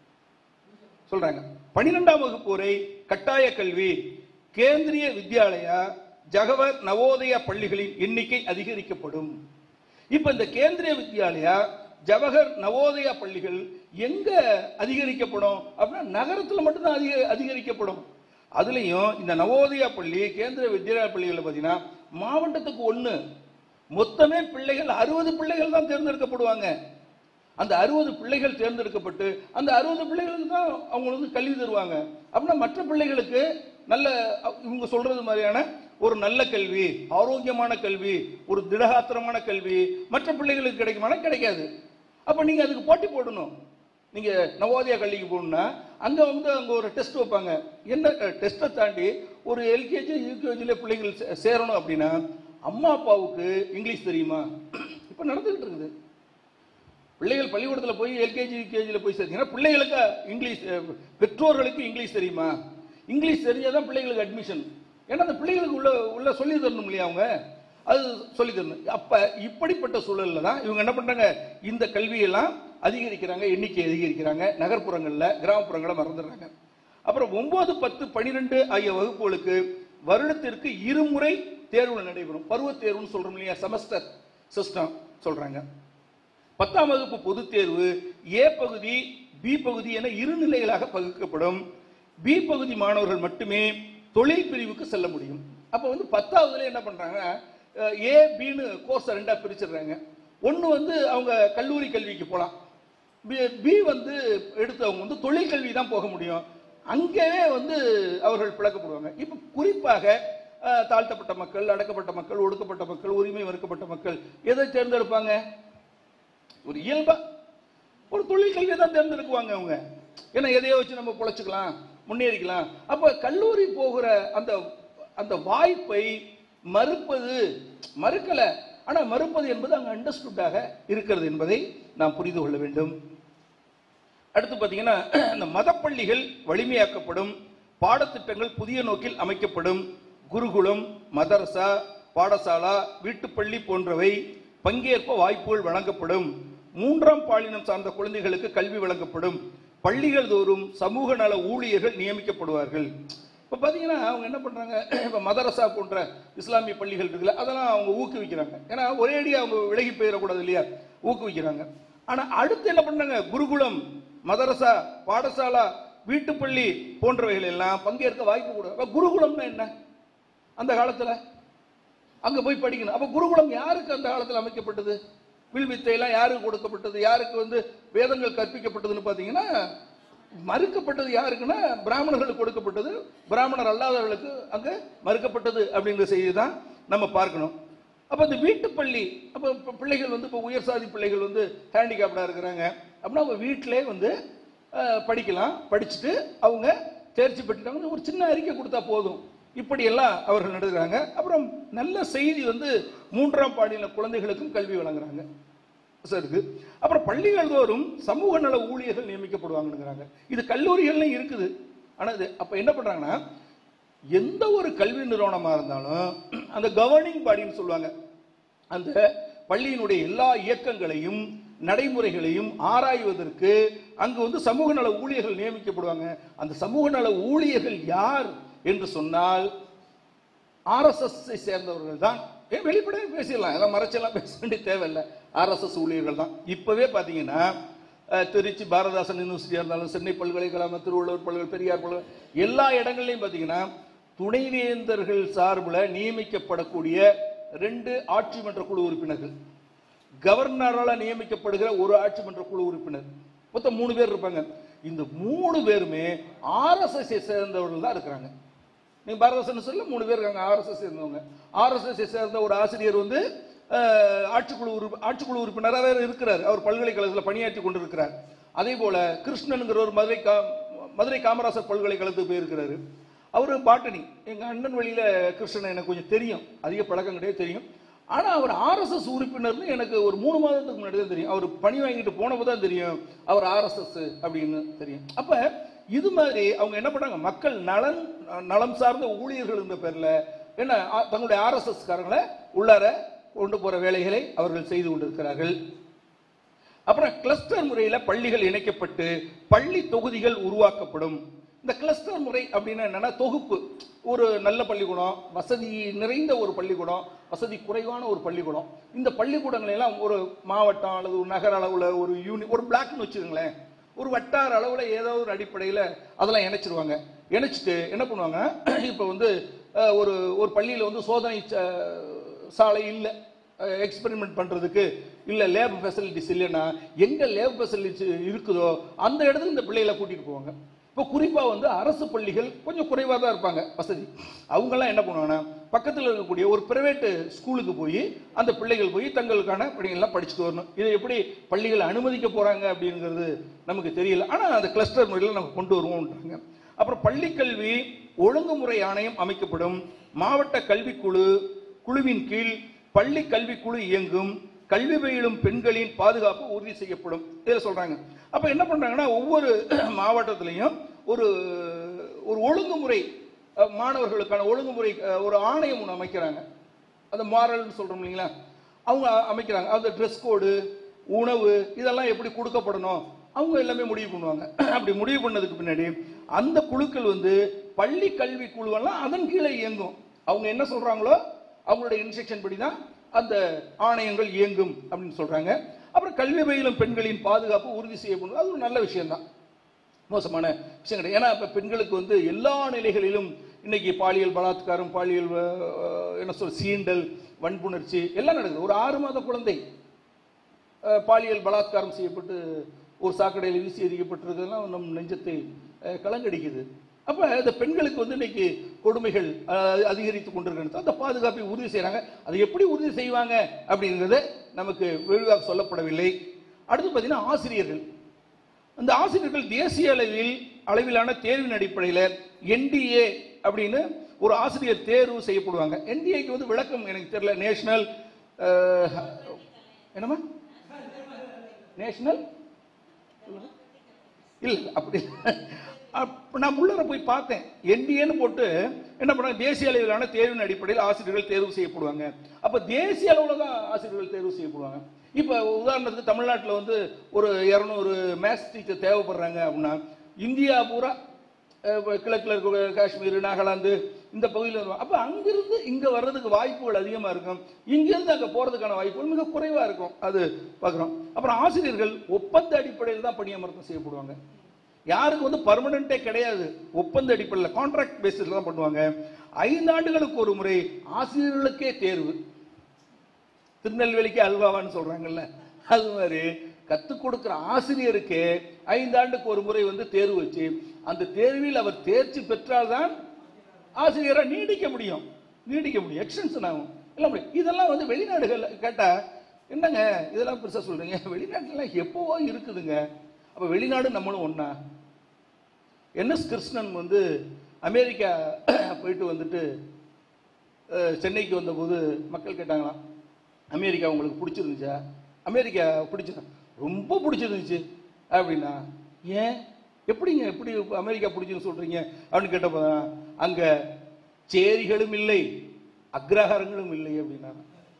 சொல்றாங்க பனிரெண்டாம் வகுப்பு வரை கட்டாய கல்வி கேந்திரிய வித்யாலயா ஜகவர் நவோதயா பள்ளிகளின் எண்ணிக்கை அதிகரிக்கப்படும் இப்ப இந்த கேந்திரிய வித்யாலயா ஜவஹர் நவோதயா பள்ளிகள் எங்க அதிகரிக்கப்படும் அப்படின்னா நகரத்துல மட்டும்தான் அதிக அதிகரிக்கப்படும் அதுலயும் இந்த நவோதயா பள்ளி கேந்திரிய வித்யாலயா பள்ளிகள் பார்த்தீங்கன்னா மாவட்டத்துக்கு ஒண்ணு மொத்தமே பிள்ளைகள் அறுபது பிள்ளைகள் தான் தேர்ந்தெடுக்கப்படுவாங்க அந்த அறுபது பிள்ளைகள் தேர்ந்தெடுக்கப்பட்டு அந்த அறுபது பிள்ளைகளுக்கு தான் அவங்க வந்து கல்வி தருவாங்க அப்படின்னா மற்ற பிள்ளைகளுக்கு நல்ல அ- இவங்க சொல்றது மாதிரியான ஒரு நல்ல கல்வி ஆரோக்கியமான கல்வி ஒரு திடகாத்திரமான கல்வி மற்ற பிள்ளைகளுக்கு கிடைக்குமானா கிடைக்காது அப்ப நீங்க அதுக்கு போட்டி போடணும் நீங்க நவோதயா கல்விக்கு போகணும்னா அங்க வந்து அங்க ஒரு டெஸ்ட் வைப்பாங்க என்ன டெஸ்ட்டை தாண்டி ஒரு எல்கேஜி யூகேஜில பிள்ளைகள் சே- சேரணும் அப்படின்னா அம்மா அப்பாவுக்கு இங்கிலீஷ் தெரியுமா இப்ப நடந்துகிட்டு இருக்குது பிள்ளைகள் பள்ளிக்கூடத்தில் போய் எல்கேஜி யூகேஜியில் போய் சேர்த்தீங்கன்னா பிள்ளைகளுக்கு இங்கிலீஷ் அஹ், பெற்றோர்களுக்கு இங்கிலீஷ் தெரியுமா இங்கிலீஷ் தெரிஞ்சாதான் பிள்ளைகளுக்கு அட்மிஷன் ஏன்னா அந்த பிள்ளைகளுக்கு உள்ள உள்ள சொல்லி தரணும் இல்லையா அவங்க அது சொல்லி தரணும் அப்ப இப்படிப்பட்ட சூழல்ல தான் இவங்க என்ன பண்றாங்க இந்த கல்வியெல்லாம் அதிகரிக்கிறாங்க எண்ணிக்கை அதிகரிக்கிறாங்க நகர்ப்புறங்கள்ல கிராமப்புறங்களை மறந்துடுறாங்க அப்புறம் ஒன்பது பத்து பனிரெண்டு ஆகிய வகுப்புகளுக்கு வருடத்திற்கு இருமுறை தேர்வு நடைபெறும் பருவத் தேர்வுன்னு சொல்றோம் இல்லையா செமஸ்டர் சிஸ்டம் சொல்றாங்க பத்தாம் வகுப்பு பொதுத் தேர்வு ஏ பகுதி பி பகுதி என இரு நிலைகளாக பகுக்கப்படும் பி பகுதி மாணவர்கள் மட்டுமே தொழில் பிரிவுக்கு செல்ல முடியும் அப்ப வந்து பத்தாவதுல என்ன பண்றாங்க ஏ பின்னு கோர்ஸ் ரெண்டா பிரிச்சிடுறாங்க ஒன்னு வந்து அவங்க கல்லூரி கல்விக்கு போலாம் பி- பி வந்து எடுத்தவங்க வந்து தொழில் கல்வி தான் போக முடியும் அங்கேயே வந்து அவர்கள் பிளக்கப்படுவாங்க இப்ப குறிப்பாக அஹ், தாழ்த்தப்பட்ட மக்கள் அடக்கப்பட்ட மக்கள் ஒடுக்கப்பட்ட மக்கள் உரிமை மறுக்கப்பட்ட மக்கள் எதை தேர்ந்தெடுப்பாங்க ஒரு இயல்பா ஒரு தொழில் கல்வியை தான் தேர்ந்தெடுக்குவாங்க அவங்க ஏன்னா எதையோ வச்சு நம்ம பொழைச்சிக்கலாம் முன்னேறிக்கலாம் அப்ப கல்லூரி போகிற அந்த அந்த வாய்ப்பை மறுப்பது மறுக்கல ஆனா மறுப்பது என்பது அங்க அண்டர்ஸ்டுட்டாக இருக்கிறது என்பதை நாம் புரிந்து கொள்ள வேண்டும் அடுத்து பார்த்தீங்கன்னா இந்த மதப்பள்ளிகள் வலிமையாக்கப்படும் பாடத்திட்டங்கள் புதிய நோக்கில் அமைக்கப்படும் குருகுலம் மதரசா பாடசாலா வீட்டுப்பள்ளி போன்றவை பங்கேற்ப வாய்ப்புகள் வழங்கப்படும் மூன்றாம் பாலினம் சார்ந்த குழந்தைகளுக்கு கல்வி வழங்கப்படும் பள்ளிகள் தோறும் சமூக நல ஊழியர்கள் நியமிக்கப்படுவார்கள் இப்ப பாத்தீங்கன்னா அவங்க என்ன பண்றாங்க இப்ப மதரசா போன்ற இஸ்லாமிய பள்ளிகள் இருக்குல்ல அதெல்லாம் அவங்க ஊக்குவிக்கிறாங்க ஏன்னா ஒரேடியா அவங்க விலகி போயிடக்கூடாது இல்லையா ஊக்குவிக்கிறாங்க ஆனா அடுத்து என்ன பண்றாங்க குருகுலம் மதரசா பாடசாலா வீட்டுப்பள்ளி போன்றவைகள் எல்லாம் பங்கேற்க வாய்ப்பு கூட அப்ப குருகுலம்னா என்ன அந்த காலத்துல அங்க போய் படிக்கணும் அப்ப குருகுலம் யாருக்கு அந்த காலத்துல அமைக்கப்பட்டது வில்வித்தை எல்லாம் யாருக்கு கொடுக்கப்பட்டது யாருக்கு வந்து வேதங்கள் கற்பிக்கப்பட்டதுன்னு பாத்தீங்கன்னா மறுக்கப்பட்டது யாருக்குன்னா பிராமணர்களுக்கு கொடுக்கப்பட்டது பிராமணர் அல்லாதவர்களுக்கு அங்க மறுக்கப்பட்டது அப்படிங்கிற செய்தி தான் நம்ம பார்க்கணும் அப்ப இந்த வீட்டுப்பள்ளி அப்ப இப்ப பிள்ளைகள் வந்து இப்போ உயர் சாதி பிள்ளைகள் வந்து ஹேண்டிகேப்டா இருக்கிறாங்க அப்படின்னா அவங்க வீட்டிலே வந்து அஹ், படிக்கலாம் படிச்சுட்டு அவங்க தேர்ச்சி பெற்றுட்டாங்க ஒரு சின்ன அறிக்கை கொடுத்தா போதும் இப்படியெல்லாம் அவர்கள் நடத்துகிறாங்க அப்புறம் நல்ல செய்தி வந்து மூன்றாம் பாலின குழந்தைகளுக்கும் கல்வி வழங்குறாங்க சரி இருக்கு அப்புறம் பள்ளிகள் தோறும் சமூக நல ஊழியர்கள் நியமிக்கப்படுவாங்கங்கிறாங்க இது கல்லூரிகள்லையும் இருக்குது ஆனா இது அப்ப என்ன பண்றாங்கன்னா எந்த ஒரு கல்வி நிறுவனமா இருந்தாலும் அந்த கவர்னிங் பாடின்னு சொல்லுவாங்க அந்த பள்ளியினுடைய எல்லா இயக்கங்களையும் நடைமுறைகளையும் ஆராய்வதற்கு அங்கு வந்து சமூக நல ஊழியர்கள் நியமிக்கப்படுவாங்க அந்த சமூக நல ஊழியர்கள் யார் என்று சொன்னால் ஆர்எஸ்எஸ் சேர்ந்தவர்கள் தான் ஏன் வெளிப்படையாக பேசிடலாம் எல்லாம் மறைச்செல்லாம் பேச வேண்டிய தேவையில்லை ஆர்எஸ்எஸ் ஊழியர்கள் தான் இப்பவே பார்த்தீங்கன்னா அஹ், திருச்சி பாரதாசன் யூனிவர்சிட்டியாக இருந்தாலும் சென்னை பல்கலைக்கழகம் திருவள்ளுவர் பல்கலை பெரியார் பல்கலை எல்லா இடங்கள்லையும் பார்த்தீங்கன்னா துணைவேந்தர்கள் சார்பில் நியமிக்கப்படக்கூடிய ரெண்டு ஆட்சி மன்ற குழு உறுப்பினர்கள் கவர்னரால் நியமிக்கப்படுகிற ஒரு ஆட்சி மன்ற குழு உறுப்பினர் மொத்தம் மூணு பேர் இருப்பாங்க இந்த மூணு பேருமே ஆர்எஸ்எஸ் சேர்ந்தவர்கள் தான் இருக்கிறாங்க நீங்க பாரதாசன் சொல்ல மூணு பேர் இருக்காங்க ஆர்எஸ்எஸ் சேர்ந்தவங்க ஆர்எஸ்எஸ் சேர்ந்த ஒரு ஆசிரியர் வந்து அஹ், ஆட்சிக்குழு உறுப்பி ஆட்சிக்குழு உறுப்பினராக வேற இருக்கிறார் அவர் பல்கலைக்கழகத்தில் பணியாற்றி கொண்டிருக்கிறார் அதே போல கிருஷ்ணனுங்கிற ஒரு மதுரை கா மதுரை காமராசர் பல்கலைக்கழகத்துக்கு போயிருக்கிறாரு அவர் பாட்டனி எங்க அண்ணன் வழியில கிருஷ்ணன் எனக்கு கொஞ்சம் தெரியும் அதிக பழக்கம் கிடையாது தெரியும் ஆனா அவர் ஆர்எஸ்எஸ் உறுப்பினர்னு எனக்கு ஒரு மூணு மாதத்துக்கு முன்னாடி தான் தெரியும் அவர் பணி வாங்கிட்டு போனப்போ தான் தெரியும் அவர் ஆர்எஸ்எஸ் அப்படின்னு தெரியும் அப்ப இது மாதிரி அவங்க என்ன பண்ணாங்க மக்கள் நலன் நலம் சார்ந்த ஊழியர்கள் என்ற பேர்ல என்ன ஆ- தங்களுடைய ஆர்எஸ்எஸ் காரங்களை உள்ளார கொண்டு போற வேலைகளை அவர்கள் செய்து கொண்டிருக்கிறார்கள் அப்புறம் கிளஸ்டர் முறையில் பள்ளிகள் இணைக்கப்பட்டு பள்ளி தொகுதிகள் உருவாக்கப்படும் இந்த கிளஸ்டர் முறை அப்படின்னா என்னன்னா தொகுப்பு ஒரு நல்ல பள்ளிக்கூடம் வசதி நிறைந்த ஒரு பள்ளிக்கூடம் வசதி குறைவான ஒரு பள்ளிக்கூடம் இந்த பள்ளிக்கூடங்களை எல்லாம் ஒரு மாவட்டம் அல்லது ஒரு நகர அளவில் ஒரு யூனி ஒரு பிளாக்னு வச்சுக்கோங்களேன் ஒரு வட்டார அளவில் ஏதோ ஒரு அடிப்படையில் அதெல்லாம் இணைச்சிருவாங்க இணைச்சிட்டு என்ன பண்ணுவாங்க இப்போ வந்து அஹ், ஒரு ஒரு பள்ளியில் வந்து சோதனை ச- சாலை இல்லை எக்ஸ்பெரிமெண்ட் பண்றதுக்கு இல்ல லேப் ஃபெசிலிட்டிஸ் இல்லைன்னா எங்க லேப் ஃபெசிலிட்டிஸ் இருக்குதோ அந்த இடத்துல இந்த பிள்ளைகளை கூட்டிட்டு போவாங்க இப்போ குறிப்பா வந்து அரசு பள்ளிகள் கொஞ்சம் குறைவா தான் இருப்பாங்க வசதி அவங்கெல்லாம் என்ன பண்ணுவாங்கன்னா பக்கத்தில் இருக்கக்கூடிய ஒரு பிரைவேட் ஸ்கூலுக்கு போய் அந்த பிள்ளைகள் போய் தங்களுக்கான பணிகள்லாம் படிச்சுட்டு வரணும் இதை எப்படி பள்ளிகள் அனுமதிக்க போறாங்க அப்படிங்கிறது நமக்கு தெரியல ஆனா அந்த கிளஸ்டர் முறையில் நம்ம கொண்டு வருவோம்ன்றாங்க அப்புறம் பள்ளிக்கல்வி ஒழுங்குமுறை ஆணையம் அமைக்கப்படும் மாவட்ட கல்விக்குழு குழுவின் கீழ் பள்ளி கல்விக்குழு இயங்கும் கல்வி பயிலும் பெண்களின் பாதுகாப்பு உறுதி செய்யப்படும் இதில் சொல்றாங்க அப்ப என்ன பண்றாங்கன்னா ஒவ்வொரு மாவட்டத்திலையும் ஒரு ஒரு ஒழுங்குமுறை அஹ், மாணவர்களுக்கான ஒழுங்குமுறை அஹ், ஒரு ஆணையம் ஒன்று அமைக்கிறாங்க அந்த மாரல்னு சொல்றோம் இல்லைங்களா அவங்க அமைக்கிறாங்க அந்த ட்ரெஸ் கோடு உணவு இதெல்லாம் எப்படி கொடுக்கப்படணும் அவங்க எல்லாமே முடிவு பண்ணுவாங்க அப்படி முடிவு பண்ணதுக்கு பின்னாடி அந்த குழுக்கள் வந்து பள்ளி கல்வி குழுவெல்லாம் அதன் கீழே இயங்கும் அவங்க என்ன சொல்றாங்களோ அவங்களுடைய இன்ஸ்ட்ரக்ஷன் படி தான் அந்த ஆணையங்கள் இயங்கும் அப்படின்னு சொல்றாங்க அப்புறம் கல்வி பயிலும் பெண்களின் பாதுகாப்பு உறுதி செய்யப்படும் அது ஒரு நல்ல விஷயம்தான் மோசமான விஷயம் கிடையாது ஏன்னா இப்போ பெண்களுக்கு வந்து எல்லா நிலைகளிலும் இன்னைக்கு பாலியல் பலாத்காரம் பாலியல் அஹ், என்ன சொல் சீண்டல் வன்புணர்ச்சி எல்லாம் நடக்குது ஒரு ஆறு மாத குழந்தை அஹ், பாலியல் பலாத்காரம் செய்யப்பட்டு ஒரு சாக்கடையில் வீசி எறியப்பட்டிருக்கிறதுலாம் நம் நெஞ்சத்தை அஹ், கலங்கடிக்குது அப்ப இந்த பெண்களுக்கு வந்து இன்னைக்கு கொடுமைகள் அஹ், அதிகரித்து கொண்டிருக்கிறது அந்த பாதுகாப்பை உறுதி செய்றாங்க அதை எப்படி உறுதி செய்வாங்க அப்படிங்கிறது நமக்கு விரிவாக சொல்லப்படவில்லை அடுத்து பார்த்தீங்கன்னா ஆசிரியர்கள் அந்த ஆசிரியர்கள் தேசிய அளவில் அளவிலான தேர்வின் அடிப்படையில் என்டிஏ அப்படின்னு ஒரு ஆசிரியர் தேர்வு செய்யப்படுவாங்க என்டிஏக்கு வந்து விளக்கம் எனக்கு தெரியல நேஷனல் என்னம்மா நேஷனல் இல்ல அப்படி இல்ல. அப்ப நான் உள்ளர போய் பார்த்தேன் என்டிஏன்னு போட்டு என்ன பண்ணாங்க தேசிய அளவிலான தேர்வின் அடிப்படையில் ஆசிரியர்கள் தேர்வு செய்யப்படுவாங்க அப்ப தேசிய அளவில் தான் ஆசிரியர்கள் தேர்வு செய்யப்படுவாங்க இப்ப உதாரணத்துக்கு தமிழ்நாட்டில் வந்து ஒரு இரநூறு மேத்ஸ் டீச்சர் தேவைப்படுறாங்க அப்படின்னா இந்தியா பூரா அஹ், இப்ப கிழக்குல இருக்க காஷ்மீர் நாகாலாந்து இந்த பகுதியில் வருவாங்க அப்ப அங்கிருந்து இங்க வர்றதுக்கு வாய்ப்புகள் அதிகமா இருக்கும் இங்கிருந்து அங்க போறதுக்கான வாய்ப்புகள் மிக குறைவா இருக்கும் அது பார்க்குறோம் அப்புறம் ஆசிரியர்கள் ஒப்பந்த அடிப்படையில் தான் பணியமர்த்தம் செய்யப்படுவாங்க யாருக்கு வந்து பர்மனண்டே கிடையாது ஒப்பந்த அடிப்படையில் கான்ட்ராக்ட் பேசிஸ்ல தான் பண்ணுவாங்க ஐந்து ஆண்டுகளுக்கு ஒரு முறை ஆசிரியர்களுக்கே தேர்வு திருநெல்வேலிக்கு அல்வாவான்னு சொல்றாங்கல்ல அது மாதிரி கத்துக் கொடுக்கிற ஆசிரியருக்கு ஐந்தாண்டுக்கு ஒரு முறை வந்து தேர்வு வச்சு அந்த தேர்வில் அவர் தேர்ச்சி பெற்றால்தான் ஆசிரியரா நீடிக்க முடியும் நீடிக்க முடியும் எக்ஸ்டென்ஷன் ஆகும் இல்ல முடியும் இதெல்லாம் வந்து வெளிநாடுகள் கேட்டா என்னங்க இதெல்லாம் பெருசா சொல்றீங்க வெளிநாட்டுல எப்பவோ இருக்குதுங்க அப்ப வெளிநாடு நம்மளும் ஒண்ணா என்எஸ் கிருஷ்ணன் வந்து அமெரிக்கா போயிட்டு வந்துட்டு அஹ், சென்னைக்கு வந்தபோது மக்கள் கேட்டாங்களாம் அமெரிக்கா உங்களுக்கு பிடிச்சிருந்துச்சா அமெரிக்கா பிடிச்சா ரொம்ப பிடிச்சிருந்துச்சு அப்படின்னா ஏன் எப்படிங்க எப்படி அமெரிக்கா பிடிச்சுன்னு சொல்றீங்க அப்படின்னு கேட்டப்போ அங்க சேரிகளும் இல்லை அக்ரஹாரங்களும் இல்லை அப்படின்னா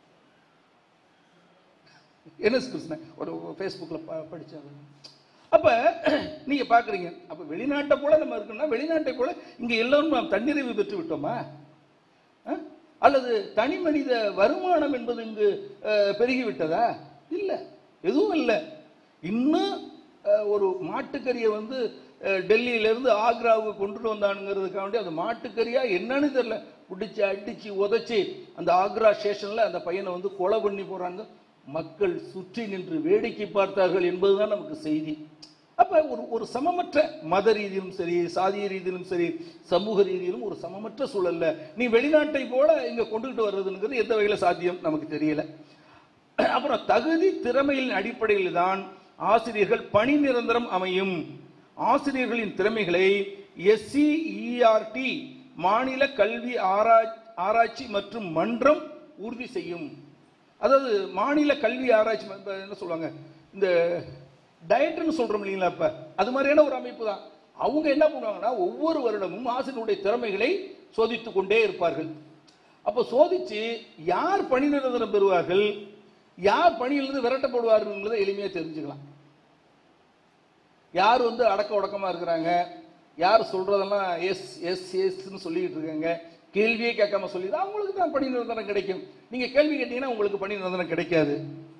என்எஸ் கிருஷ்ணன் ஒரு ஃபேஸ்புக்கில் படித்தாங்க அப்ப நீங்க பாக்குறீங்க அப்ப வெளிநாட்டை போல நம்ம இருக்கணும்னா வெளிநாட்டை போல இங்க எல்லாரும் நாம் தன்னிறைவு பெற்று விட்டோமா ஆ? அல்லது தனி மனித வருமானம் என்பது இங்கு அஹ், பெருகிவிட்டதா இல்ல எதுவும் இல்லை இன்னும் அஹ், ஒரு மாட்டுக்கறியை வந்து அஹ், டெல்லியில இருந்து ஆக்ராவுக்கு கொண்டுட்டு வந்தானுங்கிறதுக்காக வேண்டி அந்த மாட்டுக்கறியா என்னன்னு தெரியல பிடிச்சு அடிச்சு உதைச்சு அந்த ஆக்ரா ஸ்டேஷன்ல அந்த பையனை வந்து கொலை பண்ணி போறாங்க மக்கள் சுற்றி நின்று வேடிக்கை பார்த்தார்கள் என்பதுதான் நமக்கு செய்தி அப்ப ஒரு ஒரு சமமற்ற மத ரீதியிலும் சரி சாதிய ரீதியிலும் சரி சமூக ரீதியிலும் ஒரு சமமற்ற சூழல்ல நீ வெளிநாட்டை போல இங்க கொண்டுகிட்டு வர்றதுங்கிறது எந்த வகையில சாத்தியம் நமக்கு தெரியல அப்புறம் தகுதி திறமையின் அடிப்படையில் தான் ஆசிரியர்கள் பணி நிரந்தரம் அமையும் ஆசிரியர்களின் திறமைகளை எஸ்சிஇஆர்டி மாநில கல்வி ஆரா- ஆராய்ச்சி மற்றும் மன்றம் உறுதி செய்யும் அதாவது மாநில கல்வி ஆராய்ச்சி ம- இப்ப என்ன சொல்லுவாங்க இந்த டயட்னு சொல்றோம் இல்லைங்களா இப்ப அது மாதிரியான ஒரு அமைப்பு தான் அவங்க என்ன பண்ணுவாங்கன்னா ஒவ்வொரு வருடமும் ஆசிரியருடைய திறமைகளை சோதித்துக் கொண்டே இருப்பார்கள் அப்ப சோதிச்சு யார் பணி நிரந்தரம் பெறுவார்கள் யார் பணியிலிருந்து விரட்டப்படுவார்கள்ன்றதை எளிமையா தெரிஞ்சுக்கலாம் யார் வந்து அடக்க உடக்கமா இருக்கிறாங்க யார் சொல்றதெல்லாம் எஸ் எஸ் எஸ்ன்னு சொல்லிட்டு இருக்காங்க கேள்வியே கேட்காம சொல்லி அவங்களுக்கு தான் பணி நிரந்தரம் கிடைக்கும் நீங்க கேள்வி கேட்டீங்கன்னா உங்களுக்கு பணி நிரந்தரம் கிடைக்காது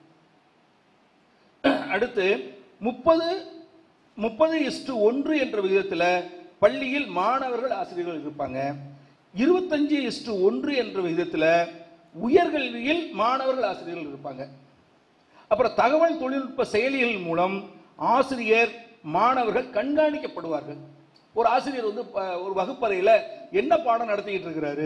அடுத்து முப்பது முப்பது இஸ்டு ஒன்று என்ற விகிதத்தில் பள்ளியில் மாணவர்கள் ஆசிரியர்கள் இருப்பாங்க இருபத்தஞ்சு இஸ்டு ஒன்று என்ற விகிதத்தில் உயர்கல்வியில் மாணவர்கள் ஆசிரியர்கள் இருப்பாங்க அப்புறம் தகவல் தொழில்நுட்ப செயலிகள் மூலம் ஆசிரியர் மாணவர்கள் கண்காணிக்கப்படுவார்கள் ஒரு ஆசிரியர் வந்து ப- ஒரு வகுப்பறையில் என்ன பாடம் நடத்திக்கிட்டு இருக்கிறாரு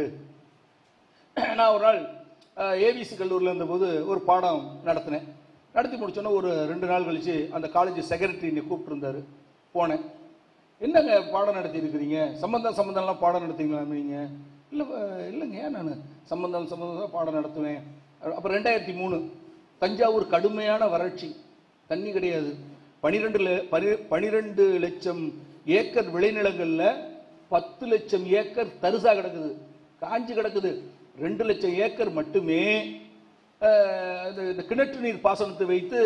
நான் ஒரு நாள் ஏபிசி கல்லூரியில் இருந்தபோது ஒரு பாடம் நடத்தினேன் நடத்தி முடிச்சோன்னே ஒரு ரெண்டு நாள் கழிச்சு அந்த காலேஜ் செக்ரட்டரி என்னை கூப்பிட்டுருந்தாரு போனேன் என்னங்க பாடம் நடத்தி இருக்கிறீங்க சம்பந்தம் சம்பந்தம்லாம் பாடம் நடத்துவீங்களா நீங்க இல்லை இல்லைங்க ஏன் நான் சம்பந்தம் சம்பந்தம் தான் பாடம் நடத்துவேன் அப்புறம் ரெண்டாயிரத்தி மூணு தஞ்சாவூர் கடுமையான வறட்சி தண்ணி கிடையாது பனிரெண்டு பனிரெண்டு லட்சம் ஏக்கர் விளைநிலங்கள்ல பத்து லட்சம் ஏக்கர் தரிசா கிடக்குது காஞ்சு கிடக்குது ரெண்டு லட்சம் ஏக்கர் மட்டுமே அஹ், இந்த- இந்த கிணற்று நீர் பாசனத்தை வைத்து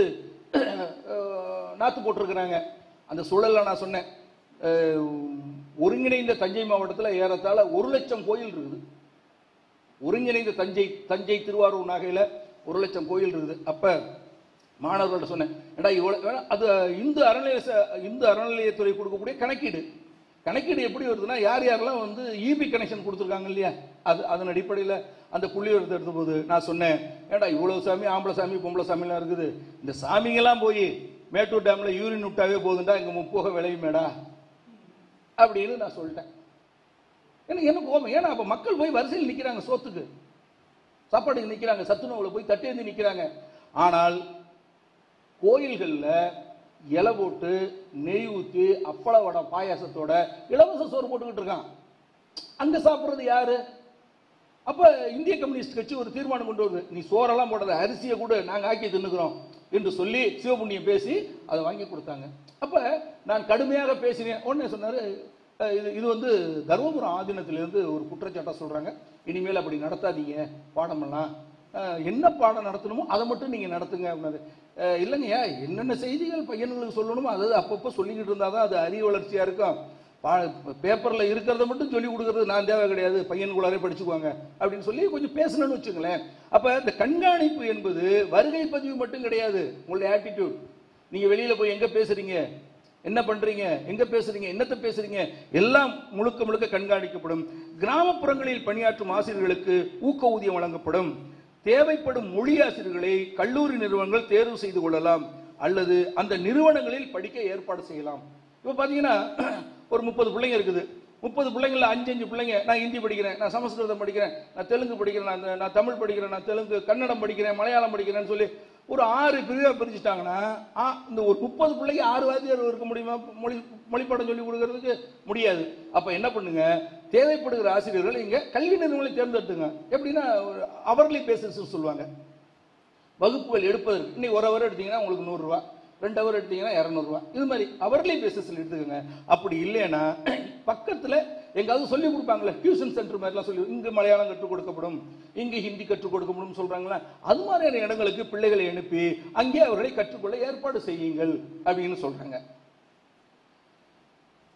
அஹ், நாத்து போட்டிருக்கிறாங்க அந்த சூழல்ல நான் சொன்னேன் அஹ், ஒருங்கிணைந்த தஞ்சை மாவட்டத்தில் ஏறத்தாழ ஒரு லட்சம் கோயில் இருக்குது ஒருங்கிணைந்த தஞ்சை தஞ்சை திருவாரூர் நாகையில ஒரு லட்சம் கோயில் இருக்குது அப்ப மாணவர்கள்ட்ட சொன்னேன் ஏடா இவ்வளவு வேணா, அது இந்து அறநிலைய ச- இந்து அறநிலையத்துறை கொடுக்கக்கூடிய கணக்கீடு கணக்கீடு எப்படி வருதுன்னா யார் யாரெல்லாம் வந்து இபி கனெக்ஷன் கொடுத்துருக்காங்க இல்லையா அது அதன் அடிப்படையில் அந்த புள்ளி எடுத்து எடுத்தபோது நான் சொன்னேன் ஏடா இவ்வளவு சாமி ஆம்பளை சாமி பொம்பளை சாமிலாம் இருக்குது இந்த சாமிங்கெல்லாம் போய் மேட்டூர் டேம்ல யூரின் விட்டாவே போதுண்டா இங்க முப்போக விளையுமேடா அப்படின்னு நான் சொல்லிட்டேன் எனக்கு என்ன கோபம் ஏன்னா அப்ப மக்கள் போய் வரிசையில் நிக்கிறாங்க சோத்துக்கு சாப்பாடுக்கு நிக்கிறாங்க சத்துணவுல போய் தட்டேந்தி நிக்கிறாங்க ஆனால் கோயில்கள்ல இலை போட்டு நெய் ஊத்தி அப்பள வடம் பாயாசத்தோட இலவச சோறு போட்டுக்கிட்டு இருக்கான் அங்க சாப்பிடுறது யாரு அப்ப இந்திய கம்யூனிஸ்ட் கட்சி ஒரு தீர்மானம் கொண்டு வருது நீ சோறெல்லாம் போடாத அரிசியை கூட நாங்க ஆக்கி தின்னுக்கிறோம் என்று சொல்லி சிவபுண்ணியம் பேசி அதை வாங்கி கொடுத்தாங்க அப்ப நான் கடுமையாக பேசினேன் உடனே சொன்னாரு அஹ், இது இது வந்து தருமபுரம் ஆதீனத்திலிருந்து ஒரு குற்றச்சாட்டை சொல்றாங்க இனிமேல் அப்படி நடத்தாதீங்க பாடமெல்லாம் அஹ், என்ன பாடம் நடத்தணுமோ அதை மட்டும் நீங்க நடத்துங்க அப்படின்னாரு அஹ், இல்லைங்கய்யா என்னென்ன செய்திகள் பையன்களுக்கு சொல்லணுமோ அதாவது அப்பப்போ சொல்லிக்கிட்டு இருந்தாதான் அது அறிவு வளர்ச்சியா இருக்கும் பா- பேப்பர்ல இருக்கிறத மட்டும் சொல்லி கொடுக்கறது நான் தேவை கிடையாது பையன்குள்ளாரே படிச்சுக்குவாங்க அப்படின்னு சொல்லி கொஞ்சம் பேசணும்னு வச்சுங்களேன் அப்ப இந்த கண்காணிப்பு என்பது வருகை பதிவு மட்டும் கிடையாது உங்களுடைய ஆட்டிடியூட் நீங்க வெளியில போய் எங்க பேசுறீங்க என்ன பண்றீங்க எங்க பேசுறீங்க என்னத்தை பேசுறீங்க எல்லாம் முழுக்க முழுக்க கண்காணிக்கப்படும் கிராமப்புறங்களில் பணியாற்றும் ஆசிரியர்களுக்கு ஊக்க ஊதியம் வழங்கப்படும் தேவைப்படும் மொழி ஆசிரியர்களை கல்லூரி நிறுவனங்கள் தேர்வு செய்து கொள்ளலாம் அல்லது அந்த நிறுவனங்களில் படிக்க ஏற்பாடு செய்யலாம் இப்போ பார்த்தீங்கன்னா ஒரு முப்பது பிள்ளைங்க இருக்குது முப்பது பிள்ளைங்கள அஞ்சு அஞ்சு பிள்ளைங்க நான் ஹிந்தி படிக்கிறேன் நான் சமஸ்கிருதம் படிக்கிறேன் நான் தெலுங்கு படிக்கிறேன் நான் நான் தமிழ் படிக்கிறேன் நான் தெலுங்கு கன்னடம் படிக்கிறேன் மலையாளம் படிக்கிறேன்னு சொல்லி ஒரு ஆறு பிரிவாக பிரிச்சுட்டாங்கன்னா ஆ, இந்த ஒரு முப்பது பிள்ளைக்கு ஆறு வாத்தியார் இருக்க முடியுமா மொழி மொழிப்பாடம் சொல்லி கொடுக்கறதுக்கு முடியாது அப்போ என்ன பண்ணுங்க தேவைப்படுகிற ஆசிரியர்கள் இங்கே கல்வி நிறுவனங்களை தேர்ந்தெடுத்துங்க எப்படின்னா ஒரு அவர்லி பேசிஸ் சொல்லுவாங்க வகுப்புகள் எடுப்பதற்கு இன்னைக்கு ஒரு ஹவர் எடுத்தீங்கன்னா உங்களுக்கு நூறுரூவா ரெண்டு ஹவர் எடுத்தீங்கன்னா இரநூறுவா இது மாதிரி அவர்லி பேசிஸில் எடுத்துக்கோங்க அப்படி இல்லைன்னா பக்கத்தில் எங்காவது சொல்லி கொடுப்பாங்களே டியூஷன் சென்டர் மாதிரிலாம் சொல்லி இங்கே மலையாளம் கற்றுக் கொடுக்கப்படும் இங்கே ஹிந்தி கற்றுக் கொடுக்கப்படும் சொல்றாங்களா அது மாதிரியான இடங்களுக்கு பிள்ளைகளை அனுப்பி அங்கே அவர்களை கற்றுக்கொள்ள ஏற்பாடு செய்யுங்கள் அப்படின்னு சொல்றாங்க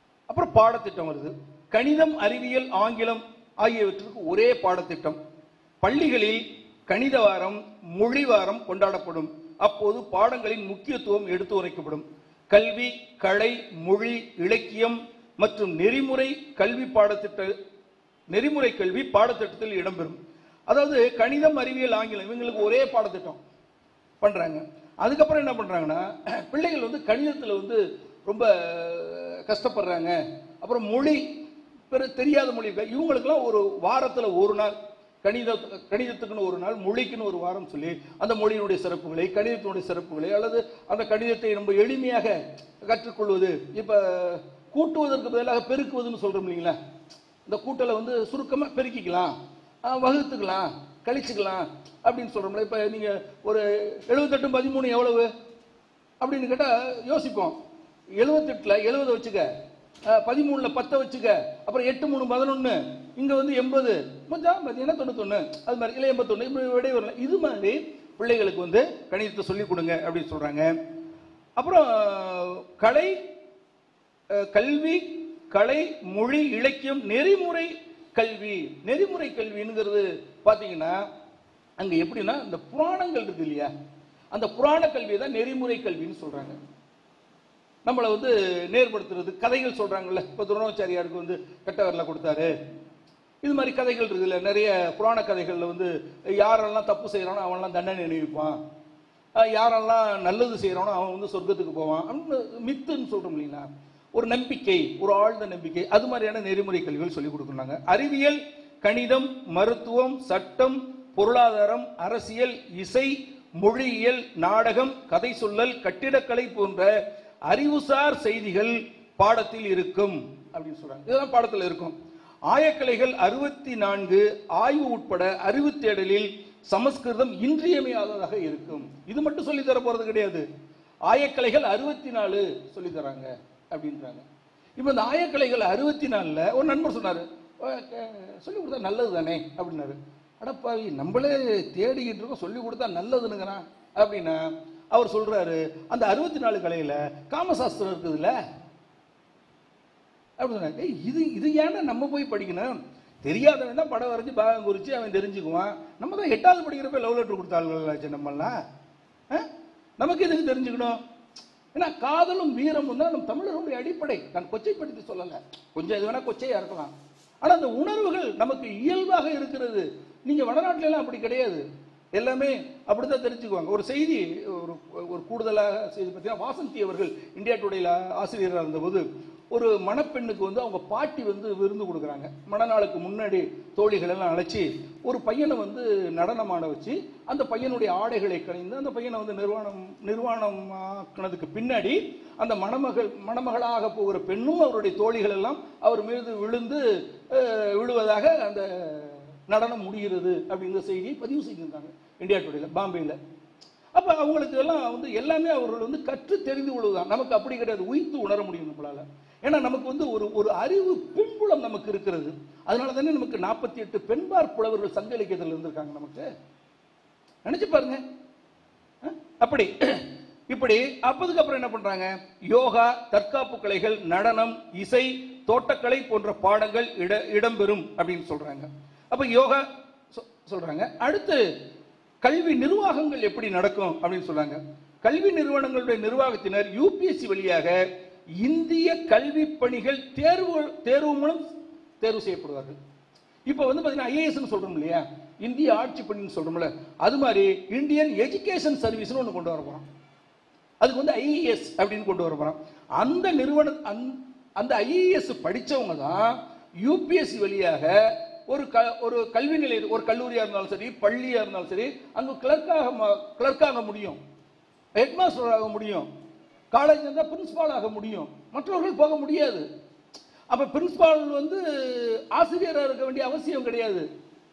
அப்புறம் பாடத்திட்டம் வருது கணிதம் அறிவியல் ஆங்கிலம் ஆகியவற்றுக்கு ஒரே பாடத்திட்டம் பள்ளிகளில் கணித வாரம் மொழி வாரம் கொண்டாடப்படும் அப்போது பாடங்களின் முக்கியத்துவம் எடுத்து உரைக்கப்படும் கல்வி கலை மொழி இலக்கியம் மற்றும் நெறிமுறை கல்வி பாடத்திட்ட நெறிமுறை கல்வி பாடத்திட்டத்தில் இடம்பெறும் அதாவது கணிதம் அறிவியல் ஆங்கிலம் இவங்களுக்கு ஒரே பாடத்திட்டம் பண்றாங்க அதுக்கப்புறம் என்ன பண்றாங்கன்னா பிள்ளைகள் வந்து கணிதத்துல வந்து ரொம்ப கஷ்டப்படுறாங்க அப்புறம் மொழி பிற தெரியாத மொழி இருக்கு. இவங்களுக்கெல்லாம் ஒரு வாரத்துல ஒரு நாள் கணித கணிதத்துக்குன்னு ஒரு நாள் மொழிக்குன்னு ஒரு வாரம் சொல்லி அந்த மொழியினுடைய சிறப்புகளை கணிதத்தினுடைய சிறப்புகளை அல்லது அந்த கணிதத்தை நம்ம எளிமையாக கற்றுக்கொள்வது இப்ப கூட்டுவதற்கு பதிலாக பெருக்குவதுன்னு சொல்றோம் இல்லைங்களா இந்த கூட்டலை வந்து சுருக்கமா பெருக்கிக்கலாம் ஆஹ் வகுத்துக்கலாம் கழிச்சுக்கலாம் அப்படின்னு சொல்றோம்ல இப்ப நீங்க ஒரு எழுபத்தெட்டு பதிமூணு எவ்வளவு அப்படின்னு கேட்டா யோசிப்போம் எழுபத்தெட்டுல எழுபது வச்சுக்க அஹ், பதிமூணுல பத்தை வச்சுக்க அப்புறம் எட்டு மூணு பதினொன்னு இங்க வந்து எண்பது கொஞ்சம் பார்த்தீங்கன்னா தொண்ணூத்தொன்னு அது மாதிரி இல்லை எண்பத்தொன்னு இப்படி விடை வரல இது மாதிரி பிள்ளைகளுக்கு வந்து கணிதத்தை சொல்லிக் கொடுங்க அப்படின்னு சொல்றாங்க அப்புறம் கலை அஹ், கல்வி கலை மொழி இலக்கியம் நெறிமுறை கல்வி நெறிமுறை கல்விங்கிறது பாத்தீங்கன்னா அங்க எப்படின்னா இந்த புராணங்கள் இருக்கு இல்லையா அந்த புராண கல்வியை தான் நெறிமுறை கல்வின்னு சொல்றாங்க நம்மளை வந்து நேர்படுத்துறது கதைகள் சொல்றாங்கல்ல இப்போ துரோணாச்சாரியாருக்கு வந்து கெட்ட வரல கொடுத்தாரு இது மாதிரி கதைகள் இருக்குல்ல நிறைய புராண கதைகள்ல வந்து யாரெல்லாம் தப்பு செய்யறானோ அவன்லாம் தண்டனை அணிவிப்பான் அஹ் யாரெல்லாம் நல்லது செய்யறானோ அவன் வந்து சொர்க்கத்துக்கு போவான் அப்படின்னு மித்துன்னு சொல்றோம் இல்லைங்களா ஒரு நம்பிக்கை ஒரு ஆழ்ந்த நம்பிக்கை அது மாதிரியான நெறிமுறை கல்விகள் சொல்லி கொடுக்குறாங்க அறிவியல் கணிதம் மருத்துவம் சட்டம் பொருளாதாரம் அரசியல் இசை மொழியியல் நாடகம் கதை சொல்லல் கட்டிடக்கலை போன்ற அறிவுசார் செய்திகள் பாடத்தில் இருக்கும் அப்படின்னு சொல்றாங்க இதெல்லாம் பாடத்தில் இருக்கும் ஆயக்கலைகள் அறுபத்தி நான்கு ஆய்வு உட்பட அறிவு தேடலில் சமஸ்கிருதம் இன்றியமையாததாக இருக்கும் இது மட்டும் சொல்லி தர போறது கிடையாது ஆயக்கலைகள் அறுபத்தி நாலு சொல்லி தராங்க அப்படின்றாங்க இப்போ இந்த ஆயக்கலைகள் அறுபத்தி நாலுல ஒரு நண்பர் சொன்னாரு சொல்லி கொடுத்தா நல்லது தானே அப்படின்னாரு அடப்பாவி நம்மளே தேடிக்கிட்டு இருக்கோம் சொல்லி கொடுத்தா நல்லதுனுங்கிறான் அப்படின்னா அவர் சொல்றாரு அந்த அறுபத்தி நாலு கலையில காமசாஸ்திரம் இருக்குதுல்ல அப்படி சொன்னாரு. ஏய் இது இது ஏன்டா நம்ம போய் படிக்கணும் தெரியாதவன் தான் படம் வரைஞ்சு பாகம் குறிச்சு அவன் தெரிஞ்சுக்குவான் நம்ம தான் எட்டாவது படிக்கிறப்ப லவ் லெட்டர் கொடுத்தாள் நம்மளாம் ஆ? நமக்கு எதுக்கு தெரிஞ்சுக்கணும் ஏன்னா காதலும் வீரமும் தான் நம் தமிழர்களுடைய அடிப்படை நான் கொச்சைப்படுத்தி சொல்லல கொஞ்சம் இது வேணா கொச்சையா இருக்கலாம் ஆனா அந்த உணர்வுகள் நமக்கு இயல்பாக இருக்கிறது நீங்க வடநாட்டுல எல்லாம் அப்படி கிடையாது எல்லாமே அப்படித்தான் தெரிஞ்சுக்குவாங்க ஒரு செய்தி ஒரு ஒரு கூடுதலாக செய்தி பார்த்தீங்கன்னா வாசந்தி அவர்கள் இந்தியா டுடேல ஆசிரியராக இருந்தபோது ஒரு மணப்பெண்ணுக்கு வந்து அவங்க பாட்டி வந்து விருந்து கொடுக்குறாங்க மணநாளுக்கு முன்னாடி தோழிகள் எல்லாம் அழைச்சி ஒரு பையனை வந்து நடனமாட வச்சு அந்த பையனுடைய ஆடைகளை கணிந்து அந்த பையனை வந்து நிர்வாணம் நிர்வாணமாக்கினதுக்கு பின்னாடி அந்த மணமகள் மணமகளாக போகிற பெண்ணும் அவருடைய தோழிகள் எல்லாம் அவர் மீது விழுந்து அஹ், விழுவதாக அந்த நடனம் முடிகிறது அப்படிங்கிற செய்தியை பதிவு செஞ்சிருந்தாங்க இந்தியா டுடேல பாம்பேல அப்ப அவங்களுக்கு எல்லாம் வந்து எல்லாமே அவர்கள் வந்து கற்று தெரிந்து கொள்வதுதான் நமக்கு அப்படி கிடையாது உயிர்த்து உணர முடியும் நம்மளால ஏன்னா நமக்கு வந்து ஒரு ஒரு அறிவு பின்புலம் நமக்கு இருக்கிறது அதனால தானே நமக்கு நாற்பத்தி எட்டு பெண்பார் புலவர்கள் சங்க இலக்கியத்தில் இருந்திருக்காங்க நமக்கு நினைச்சு பாருங்க அஹ்? அப்படி இப்படி அப்பதுக்கு அப்புறம் என்ன பண்றாங்க யோகா தற்காப்பு கலைகள் நடனம் இசை தோட்டக்கலை போன்ற பாடங்கள் இட இடம்பெறும் அப்படின்னு சொல்றாங்க அப்ப யோகா சொ- சொல்றாங்க அடுத்து கல்வி நிர்வாகங்கள் எப்படி நடக்கும் அப்படின்னு சொல்றாங்க கல்வி நிறுவனங்களுடைய நிர்வாகத்தினர் யூபிஎஸ்சி வழியாக இந்திய கல்வி பணிகள் தேர்வு தேர்வு மூலம் தேர்வு செய்யப்படுவார்கள் இப்போ வந்து பார்த்தீங்கன்னா ஐஏஎஸ் சொல்றோம் இல்லையா இந்திய ஆட்சி பணின்னு சொல்றோம்ல அது மாதிரி இந்தியன் எஜுகேஷன் சர்வீஸ்னு ஒன்று கொண்டு வர போறோம் அதுக்கு வந்து ஐஏஎஸ் அப்படின்னு கொண்டு வர போறோம் அந்த நிறுவன அந்த- அந்த ஐஏஎஸ் படிச்சவங்க தான் யூபிஎஸ்சி வழியாக ஒரு க ஒரு கல்வி நிலைய ஒரு கல்லூரியா இருந்தாலும் சரி பள்ளியா இருந்தாலும் சரி அங்க கிளர்க்காக கிளர்க்காக முடியும் ஹெட்மாஸ்டர் ஆக முடியும் காலேஜ் இருந்தால் பிரின்சிபால் ஆக முடியும் மற்றவர்கள் போக முடியாது அப்ப பிரின்சிபால் வந்து ஆசிரியராக இருக்க வேண்டிய அவசியம் கிடையாது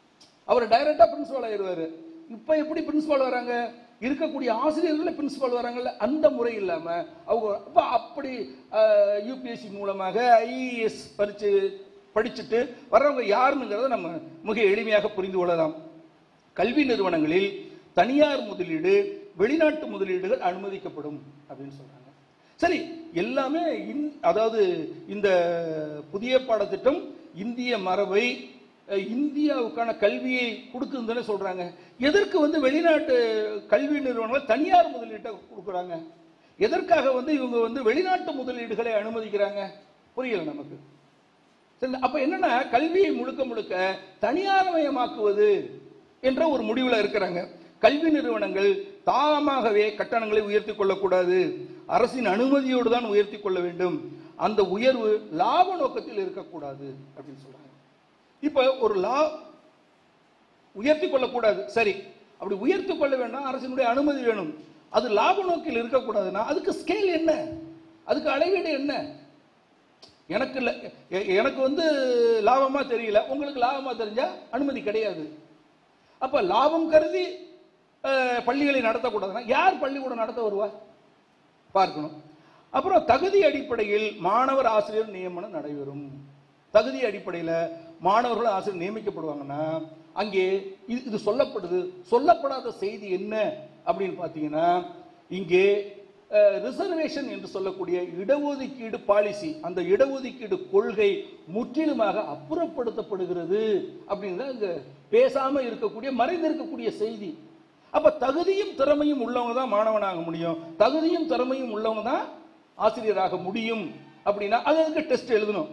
அவர் டைரக்டா பிரின்சிபால் ஆயிடுவாரு இப்ப எப்படி பிரின்சிபால் வராங்க இருக்கக்கூடிய ஆசிரியர்களே பிரின்சிபால் வராங்கல்ல அந்த முறை இல்லாம அவங்க அப்ப அப்படி யூபிஎஸ்சி மூலமாக ஐஏஎஸ் பரிச்சு படிச்சுட்டு வர்றவங்க யாருங்கிறத நம்ம மிக எளிமையாக புரிந்து கொள்ளலாம் கல்வி நிறுவனங்களில் தனியார் முதலீடு வெளிநாட்டு முதலீடுகள் அனுமதிக்கப்படும் அப்படின்னு சொல்றாங்க சரி எல்லாமே இந்- அதாவது இந்த புதிய பாடத்திட்டம் இந்திய மரபை அஹ், இந்தியாவுக்கான கல்வியை கொடுக்குதுன்னு சொல்றாங்க எதற்கு வந்து வெளிநாட்டு கல்வி நிறுவனங்கள் தனியார் முதலீட்டை கொடுக்குறாங்க எதற்காக வந்து இவங்க வந்து வெளிநாட்டு முதலீடுகளை அனுமதிக்கிறாங்க புரியல நமக்கு சரி, அப்ப என்னன்னா கல்வியை முழுக்க முழுக்க தனியார்மயமாக்குவது என்ற ஒரு முடிவுல இருக்கிறாங்க கல்வி நிறுவனங்கள் தாமாகவே கட்டணங்களை உயர்த்தி கொள்ளக்கூடாது அரசின் அனுமதியோடு தான் உயர்த்தி கொள்ள வேண்டும் அந்த உயர்வு லாப நோக்கத்தில் இருக்கக்கூடாது அப்படின்னு சொல்றாங்க இப்ப ஒரு லா உயர்த்தி கொள்ளக்கூடாது சரி அப்படி உயர்த்தி கொள்ள வேண்டாம் அரசினுடைய அனுமதி வேணும் அது லாப நோக்கில் இருக்கக்கூடாதுன்னா அதுக்கு ஸ்கேல் என்ன அதுக்கு அளவீடு என்ன எனக்கு இல்ல எ- எனக்கு வந்து லாபமா தெரியல உங்களுக்கு லாபமா தெரிஞ்சா அனுமதி கிடையாது அப்ப லாபம் கருதி அஹ், பள்ளிகளை நடத்தக்கூடாதுன்னா யார் பள்ளிக்கூடம் நடத்த வருவா பார்க்கணும் அப்புறம் தகுதி அடிப்படையில் மாணவர் ஆசிரியர் நியமனம் நடைபெறும் தகுதி அடிப்படையில் மாணவர்கள் ஆசிரியர் நியமிக்கப்படுவாங்கன்னா அங்கே இது இது சொல்லப்படுது சொல்லப்படாத செய்தி என்ன அப்படின்னு பார்த்தீங்கன்னா இங்கே ரிசர்வேஷன் என்று சொல்லக்கூடிய இடஒதுக்கீடு பாலிசி அந்த இடஒதுக்கீடு கொள்கை முற்றிலுமாக அப்புறப்படுத்தப்படுகிறது அப்படிங்கிறது அங்க பேசாம இருக்கக்கூடிய மறைந்திருக்கக்கூடிய செய்தி அப்ப தகுதியும் திறமையும் உள்ளவங்க தான் மாணவனாக முடியும் தகுதியும் திறமையும் உள்ளவங்க தான் ஆசிரியராக முடியும் அப்படின்னா அது அதுக்கு டெஸ்ட் எழுதணும்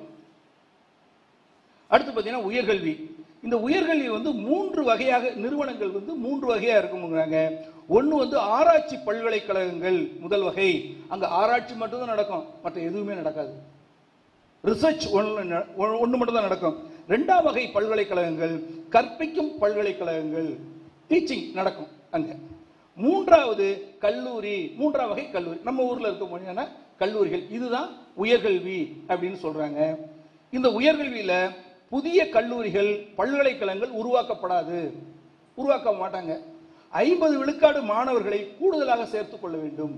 அடுத்து பார்த்தீங்கன்னா உயர்கல்வி இந்த உயர்கல்வி வந்து மூன்று வகையாக நிறுவனங்கள் வந்து மூன்று வகையா இருக்குங்கிறாங்க ஒன்று வந்து ஆராய்ச்சி பல்கலைக்கழகங்கள் முதல் வகை அங்க ஆராய்ச்சி மட்டும்தான் நடக்கும் மற்ற எதுவுமே நடக்காது ரிசர்ச் ஒன்று ஒன்று மட்டும் தான் நடக்கும் ரெண்டாம் வகை பல்கலைக்கழகங்கள் கற்பிக்கும் பல்கலைக்கழகங்கள் டீச்சிங் நடக்கும் அங்க மூன்றாவது கல்லூரி மூன்றாம் வகை கல்லூரி நம்ம ஊர்ல இருக்க மொழியான கல்லூரிகள் இதுதான் உயர்கல்வி அப்படின்னு சொல்றாங்க இந்த உயர்கல்வியில புதிய கல்லூரிகள் பல்கலைக்கழகங்கள் உருவாக்கப்படாது உருவாக்க மாட்டாங்க ஐம்பது விழுக்காடு மாணவர்களை கூடுதலாக சேர்த்துக் கொள்ள வேண்டும்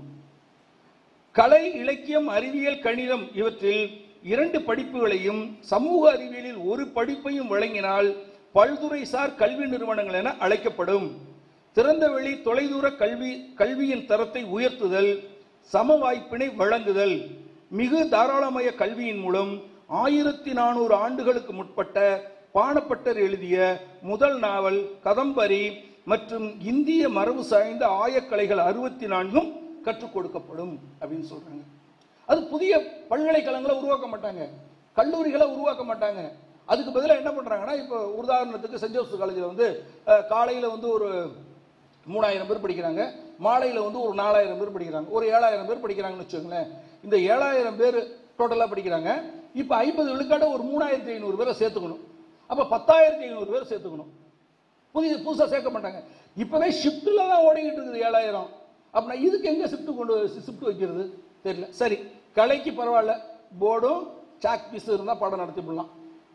கலை இலக்கியம் அறிவியல் கணிதம் இவற்றில் இரண்டு படிப்புகளையும் சமூக அறிவியலில் ஒரு படிப்பையும் வழங்கினால் பல்துறைசார் கல்வி நிறுவனங்கள் என அழைக்கப்படும் திறந்தவெளி தொலைதூர கல்வி கல்வியின் தரத்தை உயர்த்துதல் சம வாய்ப்பினை வழங்குதல் மிகு தாராளமய கல்வியின் மூலம் ஆயிரத்தி நானூறு ஆண்டுகளுக்கு முற்பட்ட பாணப்பட்டர் எழுதிய முதல் நாவல் கதம்பரி மற்றும் இந்திய மரபு சாய்ந்த ஆயக்கலைகள் அறுபத்தி நான்கும் கற்றுக் கொடுக்கப்படும் அப்படின்னு சொல்றாங்க அது புதிய பல்கலைக்கழகங்களை உருவாக்க மாட்டாங்க கல்லூரிகளை உருவாக்க மாட்டாங்க அதுக்கு பதிலாக என்ன பண்றாங்கன்னா இப்போ உதாரணத்துக்கு சென்ட் ஜோசப் காலேஜில் வந்து அஹ், காலையில வந்து ஒரு மூணாயிரம் பேர் படிக்கிறாங்க மாலையில வந்து ஒரு நாலாயிரம் பேர் படிக்கிறாங்க ஒரு ஏழாயிரம் பேர் படிக்கிறாங்கன்னு வச்சுக்கோங்களேன் இந்த ஏழாயிரம் பேர் டோட்டலா படிக்கிறாங்க இப்போ ஐம்பது விழுக்காட ஒரு மூணாயிரத்தி ஐநூறு பேரை சேர்த்துக்கணும் அப்ப பத்தாயிரத்தி ஐநூறு பேர் சேர்த்துக்கணும் புதிய புதுசா சேர்க்க மாட்டாங்க இப்பவே ஷிஃப்ட்ல தான் ஓடிக்கிட்டு இருக்குது ஏழாயிரம் அப்படின்னா இதுக்கு எங்க ஷிஃப்ட் கொண்டு ஷிஃப்ட் வைக்கிறது தெரியல சரி கலைக்கு பரவாயில்ல போர்டும் சாக் பீஸ் இருந்தா பாடம் நடத்தி விடலாம்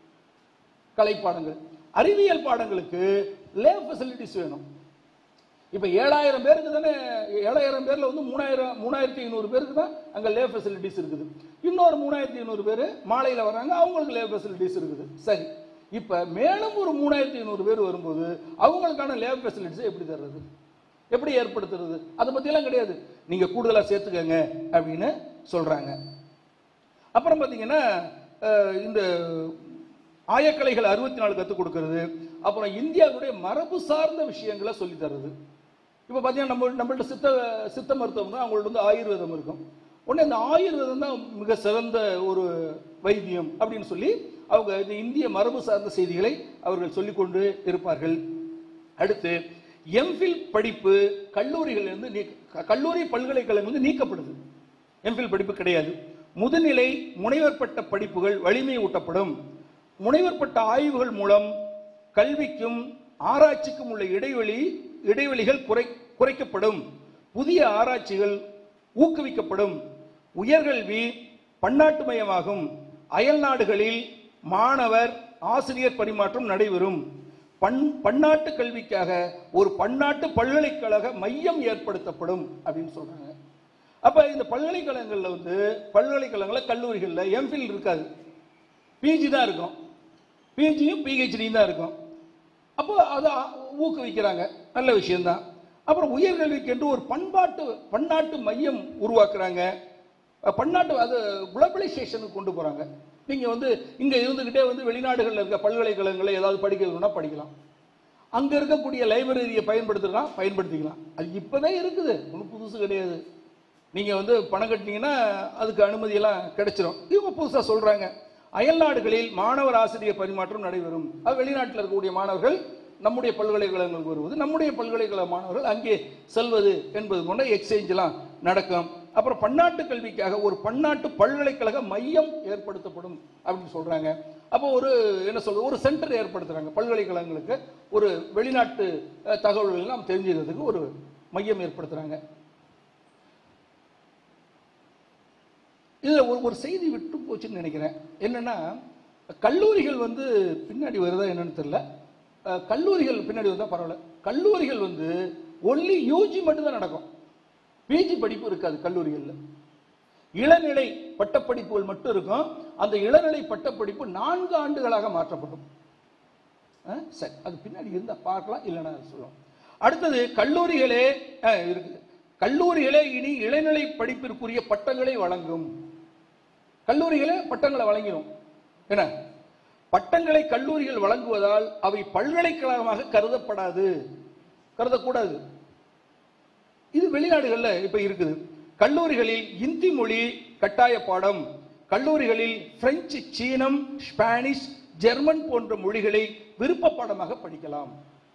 கலை பாடங்கள் அறிவியல் பாடங்களுக்கு லேப் ஃபெசிலிட்டிஸ் வேணும் இப்ப ஏழாயிரம் பேருக்கு தானே ஏழாயிரம் பேர்ல வந்து மூணாயிரம் மூணாயிரத்தி ஐநூறு பேருக்கு தான் அங்க லே ஃபெசிலிட்டிஸ் இருக்குது இன்னொரு மூணாயிரத்தி ஐநூறு பேர் மாலையில வராங்க அவங்களுக்கு லே ஃபெசிலிட்டிஸ் இருக்குது சரி இப்ப மேலும் ஒரு மூணாயிரத்தி ஐநூறு பேர் வரும்போது அவங்களுக்கான லேப் ஃபெசிலிட்டிஸ் எப்படி தர்றது எப்படி ஏற்படுத்துறது அதை பத்தியெல்லாம் கிடையாது நீங்க கூடுதலா சேர்த்துக்கங்க அப்படின்னு சொல்றாங்க அப்புறம் பார்த்தீங்கன்னா அஹ், இந்த ஆயக்கலைகள் அறுபத்தி நாலு கற்றுக் கொடுக்கறது அப்புறம் இந்தியாவுடைய மரபு சார்ந்த விஷயங்களை சொல்லி தர்றது இப்போ பார்த்தீங்கன்னா நம்ம நம்மள்ட்ட சித்த சித்த மருத்துவம் தான் அவங்கள்ட்ட வந்து ஆயுர்வேதம் இருக்கும் உடனே இந்த ஆயுர்வேதம் தான் மிக சிறந்த ஒரு வைத்தியம் அப்படின்னு சொல்லி அவங்க இந்த இந்திய மரபு சார்ந்த செய்திகளை அவர்கள் சொல்லிக்கொண்டு இருப்பார்கள் அடுத்து எம்ஃபில் படிப்பு கல்லூரிகளிலிருந்து நீக்க கல்லூரி பல்கலைக்கழகம் நீக்கப்படுது எம்ஃபில் படிப்பு கிடையாது முதுநிலை முனைவர் பட்ட படிப்புகள் வலிமை ஊட்டப்படும் முனைவர் பட்ட ஆய்வுகள் மூலம் கல்விக்கும் ஆராய்ச்சிக்கும் உள்ள இடைவெளி இடைவெளிகள் குறை குறைக்கப்படும் புதிய ஆராய்ச்சிகள் ஊக்குவிக்கப்படும் உயர்கல்வி பன்னாட்டுமயமாகும் அயல் நாடுகளில் மாணவர் ஆசிரியர் பரிமாற்றம் நடைபெறும் பன் பன்னாட்டு கல்விக்காக ஒரு பன்னாட்டு பல்கலைக்கழக மையம் ஏற்படுத்தப்படும் அப்படின்னு சொல்றாங்க அப்ப இந்த பல்கலைக்கழகங்கள்ல வந்து பல்கலைக்கழகங்கள்ல கல்லூரிகள்ல எம்ஃபில் இருக்காது பிஜி தான் இருக்கும் பிஜியும் பிஹெச்டியும் தான் இருக்கும் அப்போ அதை ஊக்குவிக்கிறாங்க நல்ல விஷயம்தான் அப்புறம் உயர்கல்விக்கு என்று ஒரு பண்பாட்டு பன்னாட்டு மையம் உருவாக்குறாங்க அஹ் பன்னாட்டு அது குளோபலைசேஷனுக்கு கொண்டு போறாங்க நீங்க வந்து இங்க இருந்துகிட்டே வந்து வெளிநாடுகள்ல இருக்க பல்கலைக்கழகங்களை ஏதாவது படிக்கணும்னா படிக்கலாம் அங்க இருக்கக்கூடிய லைப்ரரியை பயன்படுத்தலாம் பயன்படுத்திக்கலாம் அது இப்பதான் இருக்குது ஒன்றும் புதுசு கிடையாது நீங்க வந்து பணம் கட்டினீங்கன்னா அதுக்கு அனுமதி எல்லாம் கிடைச்சிரும் இவங்க புதுசா சொல்றாங்க அயல் நாடுகளில் மாணவர் ஆசிரியர் பரிமாற்றம் நடைபெறும் அது வெளிநாட்டில் இருக்கக்கூடிய மாணவர்கள் நம்முடைய பல்கலைக்கழகங்களுக்கு வருவது நம்முடைய பல்கலைக்கழக மாணவர்கள் அங்கே செல்வது என்பது போன்ற எக்ஸ்சேஞ்ச் எல்லாம் நடக்கும் அப்புறம் பன்னாட்டு கல்விக்காக ஒரு பன்னாட்டு பல்கலைக்கழக மையம் ஏற்படுத்தப்படும் அப்படின்னு சொல்றாங்க அப்போ ஒரு என்ன சொல்றது ஒரு சென்டர் ஏற்படுத்துறாங்க பல்கலைக்கழகங்களுக்கு ஒரு வெளிநாட்டு அஹ், தகவல்கள் எல்லாம் தெரிஞ்சுக்கிறதுக்கு ஒரு மையம் ஏற்படுத்துறாங்க இதுல ஒரு ஒரு செய்தி விட்டு போச்சுன்னு நினைக்கிறேன் என்னன்னா கல்லூரிகள் வந்து பின்னாடி வருதா என்னன்னு தெரியல அஹ், கல்லூரிகள் பின்னாடி வந்தா பரவாயில்ல கல்லூரிகள் வந்து ஒன்லி யூஜி மட்டும்தான் நடக்கும் பிஜி படிப்பு இருக்காது கல்லூரிகள்ல இளநிலை பட்டப்படிப்புகள் மட்டும் இருக்கும் அந்த இளநிலை பட்டப்படிப்பு நான்கு ஆண்டுகளாக மாற்றப்படும் அஹ், சரி அது பின்னாடி இருந்தா பார்க்கலாம் இல்லைன்னா சொல்லுவோம் அடுத்தது கல்லூரிகளே அஹ், இருக்குது கல்லூரிகளே இனி இளநிலை படிப்பிற்குரிய பட்டங்களை வழங்கும் கல்லூரிகளே பட்டங்களை வழங்கிடும் என்ன பட்டங்களை கல்லூரிகள் வழங்குவதால் அவை பல்கலைக்கழகமாக கருதப்படாது கருதக்கூடாது இது வெளிநாடுகள்ல இப்ப இருக்குது கல்லூரிகளில் இந்தி மொழி கட்டாய பாடம் கல்லூரிகளில் பிரெஞ்சு சீனம் ஸ்பானிஷ் ஜெர்மன் போன்ற மொழிகளை விருப்ப பாடமாக படிக்கலாம்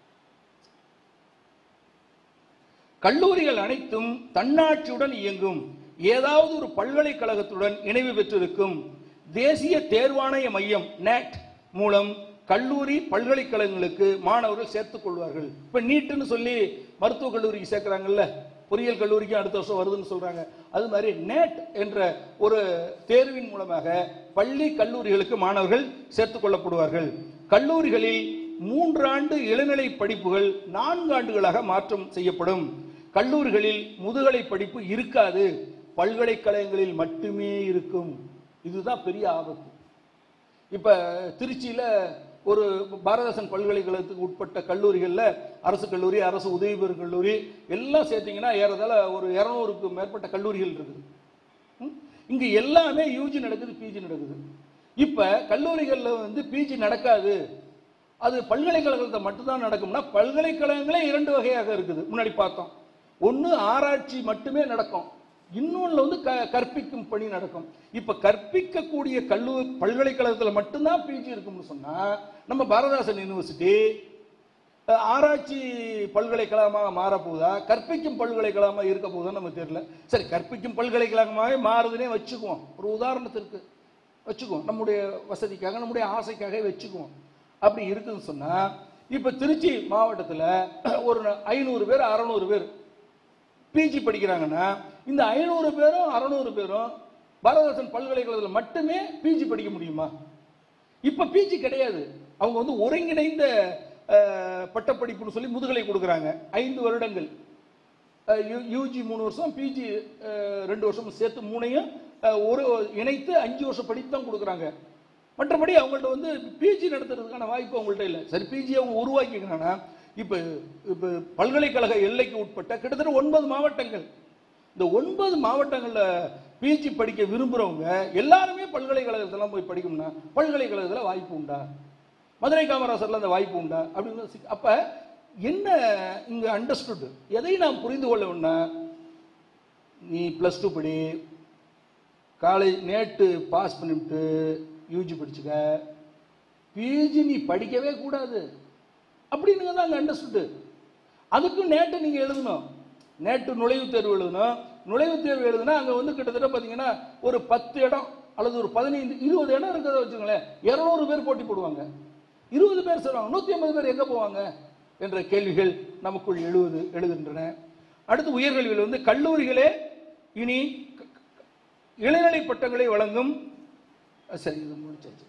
கல்லூரிகள் அனைத்தும் தன்னாட்சியுடன் இயங்கும் ஏதாவது ஒரு பல்கலைக்கழகத்துடன் இணைவு பெற்றிருக்கும் தேசிய தேர்வாணைய மையம் நேட் மூலம் கல்லூரி பல்கலைக்கழகங்களுக்கு மாணவர்கள் சேர்த்துக் கொள்வார்கள் இப்ப நீட்டுன்னு சொல்லி மருத்துவக் கல்லூரிக்கு சேர்க்கிறாங்கல்ல பொறியியல் கல்லூரிக்கு அடுத்த வருஷம் வருதுன்னு சொல்றாங்க அது மாதிரி நேட் என்ற ஒரு தேர்வின் மூலமாக பள்ளி கல்லூரிகளுக்கு மாணவர்கள் சேர்த்துக் கொள்ளப்படுவார்கள் கல்லூரிகளில் மூன்றாண்டு இளநிலை படிப்புகள் நான்கு ஆண்டுகளாக மாற்றம் செய்யப்படும் கல்லூரிகளில் முதுகலை படிப்பு இருக்காது பல்கலைக்கழகங்களில் மட்டுமே இருக்கும் இதுதான் பெரிய ஆபத்து இப்ப திருச்சியில ஒரு பாரதாசன் பல்கலைக்கழகத்துக்கு உட்பட்ட கல்லூரிகள்ல அரசு கல்லூரி அரசு உதவி பெறும் கல்லூரி எல்லாம் சேர்த்தீங்கன்னா ஏறதால ஒரு இருநூறுக்கு மேற்பட்ட கல்லூரிகள் இருக்குது ம்? இங்க எல்லாமே யூஜி நடக்குது பிஜி நடக்குது இப்ப கல்லூரிகள்ல வந்து பிஜி நடக்காது அது பல்கலைக்கழகத்தை மட்டும்தான் நடக்கும்னா பல்கலைக்கழகங்களே இரண்டு வகையாக இருக்குது முன்னாடி பார்த்தோம் ஒன்னு ஆராய்ச்சி மட்டுமே நடக்கும் இன்னொன்னுல வந்து க- கற்பிக்கும் பணி நடக்கும் இப்ப கற்பிக்கக்கூடிய கல்லூரி பல்கலைக்கழகத்துல மட்டும்தான் பிஜி இருக்கும்னு சொன்னா நம்ம பாரதாசன் யூனிவர்சிட்டி அஹ், ஆராய்ச்சி பல்கலைக்கழகமாக மாறப்போகுதா கற்பிக்கும் பல்கலைக்கழகமாக இருக்க போகுதா நம்ம தெரியல சரி கற்பிக்கும் பல்கலைக்கழகமாகவே மாறுதுன்னே வச்சுக்குவோம் ஒரு உதாரணத்திற்கு வச்சுக்குவோம் நம்முடைய வசதிக்காக நம்முடைய ஆசைக்காக வச்சுக்குவோம் அப்படி இருக்குதுன்னு சொன்னா இப்ப திருச்சி மாவட்டத்துல ஒரு ஐநூறு பேர் அறநூறு பேர் பிஜி படிக்கிறாங்கன்னா இந்த ஐநூறு பேரும் அறநூறு பேரும் பாரதாசன் பல்கலைக்கழகத்தில் மட்டுமே பிஜி படிக்க முடியுமா இப்ப பிஜி கிடையாது அவங்க வந்து ஒருங்கிணைந்த அஹ், பட்டப்படிப்புன்னு சொல்லி முதுகலை கொடுக்குறாங்க ஐந்து வருடங்கள் யூஜி மூணு வருஷம் பிஜி ரெண்டு வருஷம் சேர்த்து மூணையும் அஹ், ஒரு இணைத்து அஞ்சு வருஷம் படிப்பு தான் கொடுக்குறாங்க மற்றபடி அவங்கள்ட்ட வந்து பிஜி நடத்துறதுக்கான வாய்ப்பு அவங்கள்ட்ட இல்லை சரி பிஜி அவங்க உருவாக்கிக்கிறாங்கன்னா இப்போ இப்போ பல்கலைக்கழக எல்லைக்கு உட்பட்ட கிட்டத்தட்ட ஒன்பது மாவட்டங்கள் இந்த ஒன்பது மாவட்டங்கள்ல பிஜி படிக்க விரும்புறவங்க எல்லாருமே பல்கலைக்கழகத்தெல்லாம் போய் படிக்கணும்னா பல்கலைக்கழகத்துல வாய்ப்பு உண்டா மதுரை காமராசர்ல அந்த வாய்ப்பு உண்டா அப்படின்னு சி- அப்ப என்ன இங்க அண்டர்ஸ்டுட் எதை நாம் புரிந்து கொள்ளணும்னா நீ பிளஸ் டூ படி காலேஜ் நேட்டு பாஸ் பண்ணிவிட்டு யூஜி படிச்சுக்க பிஜி நீ படிக்கவே கூடாது அப்படின்னு தான் அங்கே அண்டர்ஸ்டுட் அதுக்கும் நேட்டு நீங்க எழுதணும் நேட்டு நுழைவுத் தேர்வு எழுதணும் நுழைவுத் தேர்வு எழுதுனா அங்க வந்து கிட்டத்தட்ட பாத்தீங்கன்னா ஒரு பத்து இடம் அல்லது ஒரு பதினைந்து இருபது இடம் இருக்கிறத வச்சுங்களேன் இருநூறு பேர் போட்டி போடுவாங்க இருபது பேர் சொல்லுவாங்க நூத்தி ஐம்பது பேர் எங்க போவாங்க என்ற கேள்விகள் நமக்குள் எழுவது எழுகின்றன அடுத்து உயர்கல்வியில் வந்து கல்லூரிகளே இனி க- க- இளநிலை பட்டங்களை வழங்கும் அஹ் சரி இது முடிச்சாச்சு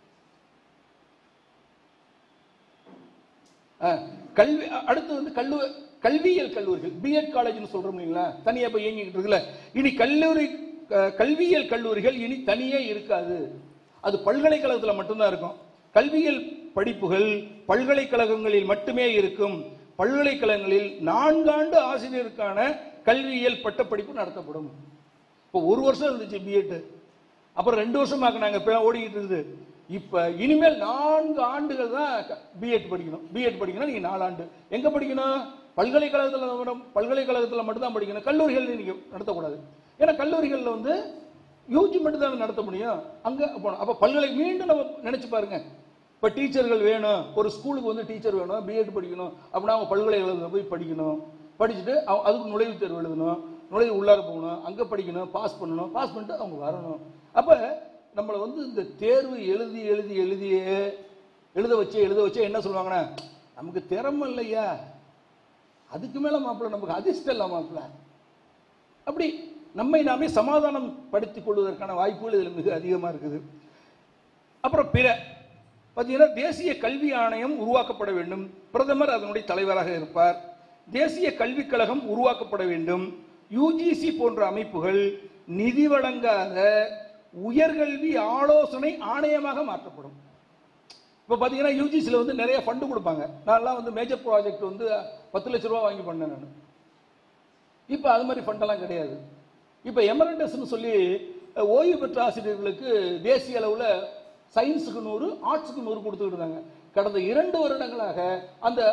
அஹ், கல்வி அ- அடுத்து வந்து கல்லு கல்வியியல் கல்லூரிகள் பிஎட் காலேஜ்னு சொல்றோம் இல்லைங்களா தனியா போய் இயங்கிட்டு இருக்குல்ல இனி கல்லூரி க- கல்வியியல் கல்லூரிகள் இனி தனியே இருக்காது அது பல்கலைக்கழகத்துல மட்டும்தான் இருக்கும் கல்வியியல் படிப்புகள் பல்கலைக்கழகங்களில் மட்டுமே இருக்கும் பல்கலைக்கழகங்களில் நான்காண்டு ஆசிரியருக்கான கல்வியியல் பட்டப்படிப்பு நடத்தப்படும் இப்போ ஒரு வருஷம் இருந்துச்சு பிஎட் அப்புறம் ரெண்டு வருஷமாக்கு நாங்க இப்ப ஓடிக்கிட்டு இருக்குது இப்ப இனிமேல் நான்கு ஆண்டுகள் தான் பிஎட் படிக்கணும் பிஎட் படிக்கணும் நீங்க நாலு ஆண்டு எங்க படிக்கணும் பல்கலைக்கழகத்துல மட்டும் பல்கலைக்கழகத்துல மட்டும் தான் படிக்கணும் கல்லூரிகள் நீங்க நடத்தக்கூடாது ஏன்னா கல்லூரிகள்ல வந்து யூஜி மட்டும் தான் நடத்த முடியும் அங்க போகணும் அப்ப பல்கலை மீண்டும் நம்ம நினைச்சு பாருங்க இப்ப டீச்சர்கள் வேணும் ஒரு ஸ்கூலுக்கு வந்து டீச்சர் வேணும் பிஎட் படிக்கணும் அப்படின்னா அவங்க பல்கலைக்கழகத்தில் போய் படிக்கணும் படிச்சுட்டு அவ- அதுக்கு நுழைவுத் தேர்வு எழுதணும் நுழைவு உள்ளார போகணும் அங்க படிக்கணும் பாஸ் பண்ணணும் பாஸ் பண்ணிட்டு அவங்க வரணும் அப்ப நம்மளை வந்து இந்த தேர்வு எழுதி எழுதி எழுதியே எழுத வச்சு எழுத வச்சு என்ன சொல்லுவாங்கன்னா நமக்கு திறமை இல்லையா அதுக்கு மேல மாப்பிள்ள நமக்கு அதிர்ஷ்டம் இல்லை மாப்பிள்ள அப்படி நம்மை நாமே சமாதானம் படுத்திக் கொள்வதற்கான வாய்ப்புகள் இதில் மிக அதிகமா இருக்குது அப்புறம் பிற பார்த்தீங்கன்னா தேசிய கல்வி ஆணையம் உருவாக்கப்பட வேண்டும் பிரதமர் அதனுடைய தலைவராக இருப்பார் தேசிய கல்விக் கழகம் உருவாக்கப்பட வேண்டும் யுஜிசி போன்ற அமைப்புகள் நிதி வழங்காத உயர்கல்வி ஆலோசனை ஆணையமாக மாற்றப்படும் இப்போ பார்த்தீங்கன்னா யூஜிசியில் வந்து நிறைய ஃபண்டு கொடுப்பாங்க நான்லாம் வந்து மேஜர் ப்ராஜெக்ட் வந்து பத்து லட்ச ரூபா வாங்கி பண்ணேன் நான் இப்போ அது மாதிரி ஃபண்டெல்லாம் கிடையாது இப்போ எமரண்டஸ்னு சொல்லி அஹ், ஓய்வு பெற்ற ஆசிரியர்களுக்கு தேசிய அளவில் சயின்ஸுக்கு நூறு ஆர்ட்ஸுக்கு நூறு கொடுத்துக்கிட்டு இருந்தாங்க கடந்த இரண்டு வருடங்களாக அந்த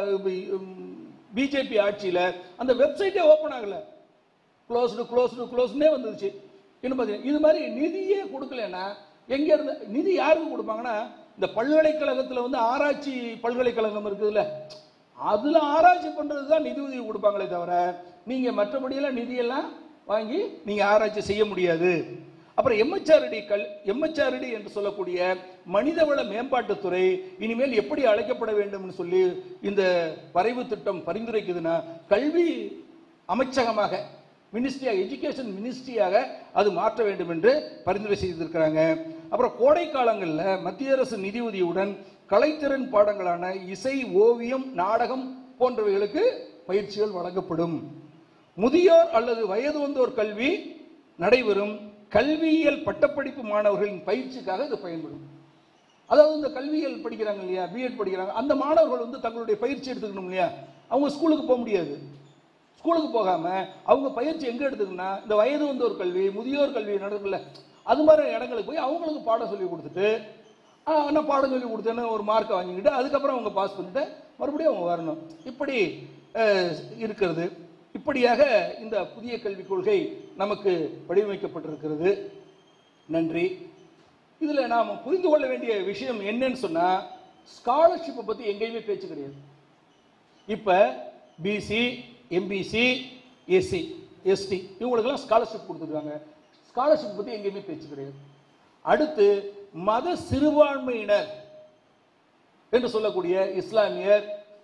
பிஜேபி ஆட்சியில் அந்த வெப்சைட்டே ஓப்பன் ஆகலை க்ளோஸ்டு க்ளோஸ்டு க்ளோஸ்னே வந்துருச்சு இன்னும் பார்த்தீங்கன்னா இது மாதிரி நிதியே கொடுக்கலன்னா எங்க இருந்து நிதி யாருக்கு கொடுப்பாங்கன்னா இந்த பல்கலைக்கழகத்தில் வந்து ஆராய்ச்சி பல்கலைக்கழகம் இருக்குதுல்ல அதுல ஆராய்ச்சி பண்றது தான் நிதி உதவி கொடுப்பாங்களே தவிர நீங்க மற்றபடியெல்லாம் நிதியெல்லாம் வாங்கி நீங்க ஆராய்ச்சி செய்ய முடியாது அப்புறம் எம்எச்ஆர்டி கல் எம்எச்ஆர்டி என்று சொல்லக்கூடிய மனிதவள மேம்பாட்டுத்துறை இனிமேல் எப்படி அழைக்கப்பட வேண்டும்னு சொல்லி இந்த வரைவு திட்டம் பரிந்துரைக்குதுன்னா கல்வி அமைச்சகமாக மினிஸ்ட்ரியாக எஜுகேஷன் மினிஸ்ட்ரியாக அது மாற்ற வேண்டும் என்று பரிந்துரை செய்திருக்கிறாங்க அப்புறம் கோடை காலங்களில் மத்திய அரசு நிதியுதவியுடன் கலைத்திறன் பாடங்களான இசை ஓவியம் நாடகம் போன்றவைகளுக்கு பயிற்சிகள் வழங்கப்படும் முதியோர் அல்லது வயது வந்தோர் கல்வி நடைபெறும் கல்வியியல் பட்டப்படிப்பு மாணவர்களின் பயிற்சிக்காக இது பயன்படும் அதாவது இந்த கல்வியியல் படிக்கிறாங்க இல்லையா பிஎட் படிக்கிறாங்க அந்த மாணவர்கள் வந்து தங்களுடைய பயிற்சி எடுத்துக்கணும் இல்லையா அவங்க ஸ்கூலுக்கு போக முடியாது ஸ்கூலுக்கு போகாம அவங்க பயிற்சி எங்க எடுத்துக்கணும்னா இந்த வயது வந்தோர் கல்வி முதியோர் கல்வி நடக்கும்ல அது மாதிரி இடங்களுக்கு போய் அவங்களுக்கு பாடம் சொல்லி கொடுத்துட்டு ஆ, நான் பாடம் சொல்லி கொடுத்தேன்னு ஒரு மார்க்கை வாங்கிக்கிட்டு அதுக்கப்புறம் அவங்க பாஸ் பண்ணிட்டு மறுபடியும் அவங்க வரணும் இப்படி அஹ், இருக்கிறது இப்படியாக இந்த புதிய கல்விக் கொள்கை நமக்கு வடிவமைக்கப்பட்டிருக்கிறது நன்றி இதுல நாம புரிந்து கொள்ள வேண்டிய விஷயம் என்னன்னு சொன்னா ஸ்காலர்ஷிப்பை பத்தி எங்கேயுமே பேச்சு கிடையாது இப்ப பிசி எம்பிசி எஸ்சி எஸ்டி இவங்களுக்கெல்லாம் ஸ்காலர்ஷிப் கொடுத்துருக்காங்க ஸ்காலர்ஷிப் பத்தி எங்கேயுமே பேச்சு கிடையாது அடுத்து மத சிறுபான்மையினர் என்று சொல்லக்கூடிய இஸ்லாமியர்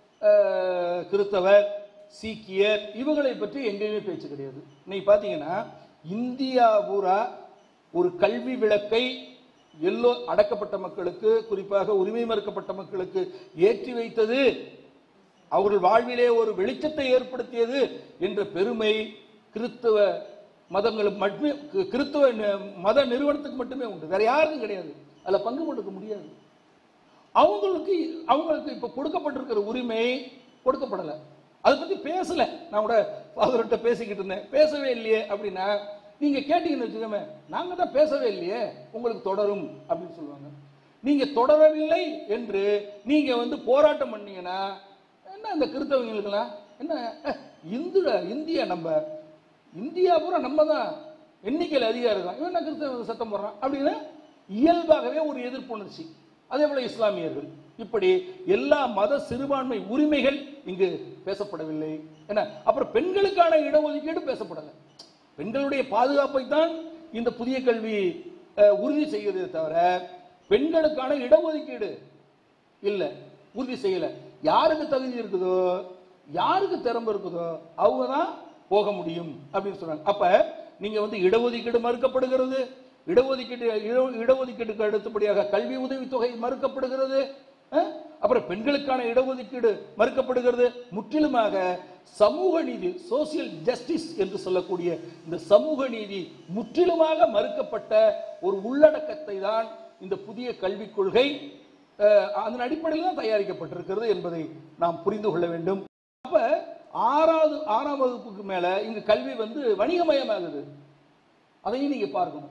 அஹ், கிறிஸ்தவர் சீக்கியர் இவங்களை பற்றி எங்கேயுமே பேச்சு கிடையாது நீ பார்த்தீங்கன்னா இந்தியா பூரா ஒரு கல்வி விளக்கை எல்லோ அடக்கப்பட்ட மக்களுக்கு குறிப்பாக உரிமை மறுக்கப்பட்ட மக்களுக்கு ஏற்றி வைத்தது அவர்கள் வாழ்விலே ஒரு வெளிச்சத்தை ஏற்படுத்தியது என்ற பெருமை கிறிஸ்தவ மதங்களுக்கு மட்டுமே கி- கிறிஸ்தவ ந- மத நிறுவனத்துக்கு மட்டுமே உண்டு வேற யாருக்கும் கிடையாது அதுல பங்கு கொண்டுக்க முடியாது அவங்களுக்கு அவங்களுக்கு இப்ப கொடுக்கப்பட்டிருக்கிற உரிமை கொடுக்கப்படல அதை பத்தி பேசல நான் கூட ஃபாதர்கிட்ட பேசிக்கிட்டு இருந்தேன் பேசவே இல்லையே அப்படின்னா நீங்க கேட்டீங்கன்னு வச்சுக்கோங்க நாங்க தான் பேசவே இல்லையே உங்களுக்கு தொடரும் அப்படின்னு சொல்லுவாங்க நீங்க தொடரவில்லை என்று நீங்க வந்து போராட்டம் பண்ணீங்கன்னா என்ன இந்த கிறிஸ்தவங்களுக்கெல்லாம் என்ன அஹ், இந்துடா இந்தியா நம்ம இந்தியா பூரா நம்ம தான் எண்ணிக்கையில் அதிகாரம் தான் இவன் என்ன கிறிஸ்தவ சத்தம் போடுறான் அப்படின்னு இயல்பாகவே ஒரு எதிர்ப்பு உணர்ச்சி அதே போல இஸ்லாமியர்கள் இப்படி எல்லா மத சிறுபான்மை உரிமைகள் இங்கு பேசப்படவில்லை என்ன அப்புறம் பெண்களுக்கான இடஒதுக்கீடு பேசப்படலை பெண்களுடைய பாதுகாப்பை தான் இந்த புதிய கல்வி அஹ், உறுதி செய்கிறதே தவிர பெண்களுக்கான இடஒதுக்கீடு இல்ல உறுதி செய்யல யாருக்கு தகுதி இருக்குதோ யாருக்கு திறமை இருக்குதோ அவங்க தான் போக முடியும் அப்படின்னு சொன்னாங்க அப்ப நீங்க வந்து இடஒதுக்கீடு மறுக்கப்படுகிறது இடஒதுக்கீடு இட- இடஒதுக்கீட்டுக்கு அடுத்தபடியாக கல்வி உதவித்தொகை மறுக்கப்படுகிறது அஹ்? அப்புறம் பெண்களுக்கான இடஒதுக்கீடு மறுக்கப்படுகிறது முற்றிலுமாக சமூக நீதி சோசியல் ஜஸ்டிஸ் என்று சொல்லக்கூடிய இந்த சமூக நீதி முற்றிலுமாக மறுக்கப்பட்ட ஒரு உள்ளடக்கத்தை தான் இந்த புதிய கல்விக் கொள்கை அஹ், அதன் அடிப்படையில் தான் தயாரிக்கப்பட்டிருக்கிறது என்பதை நாம் புரிந்து கொள்ள வேண்டும் அப்ப ஆறாவது ஆறாம் வகுப்புக்கு மேல இங்கு கல்வி வந்து வணிகமயமாகுது அதையும் நீங்க பார்க்கணும்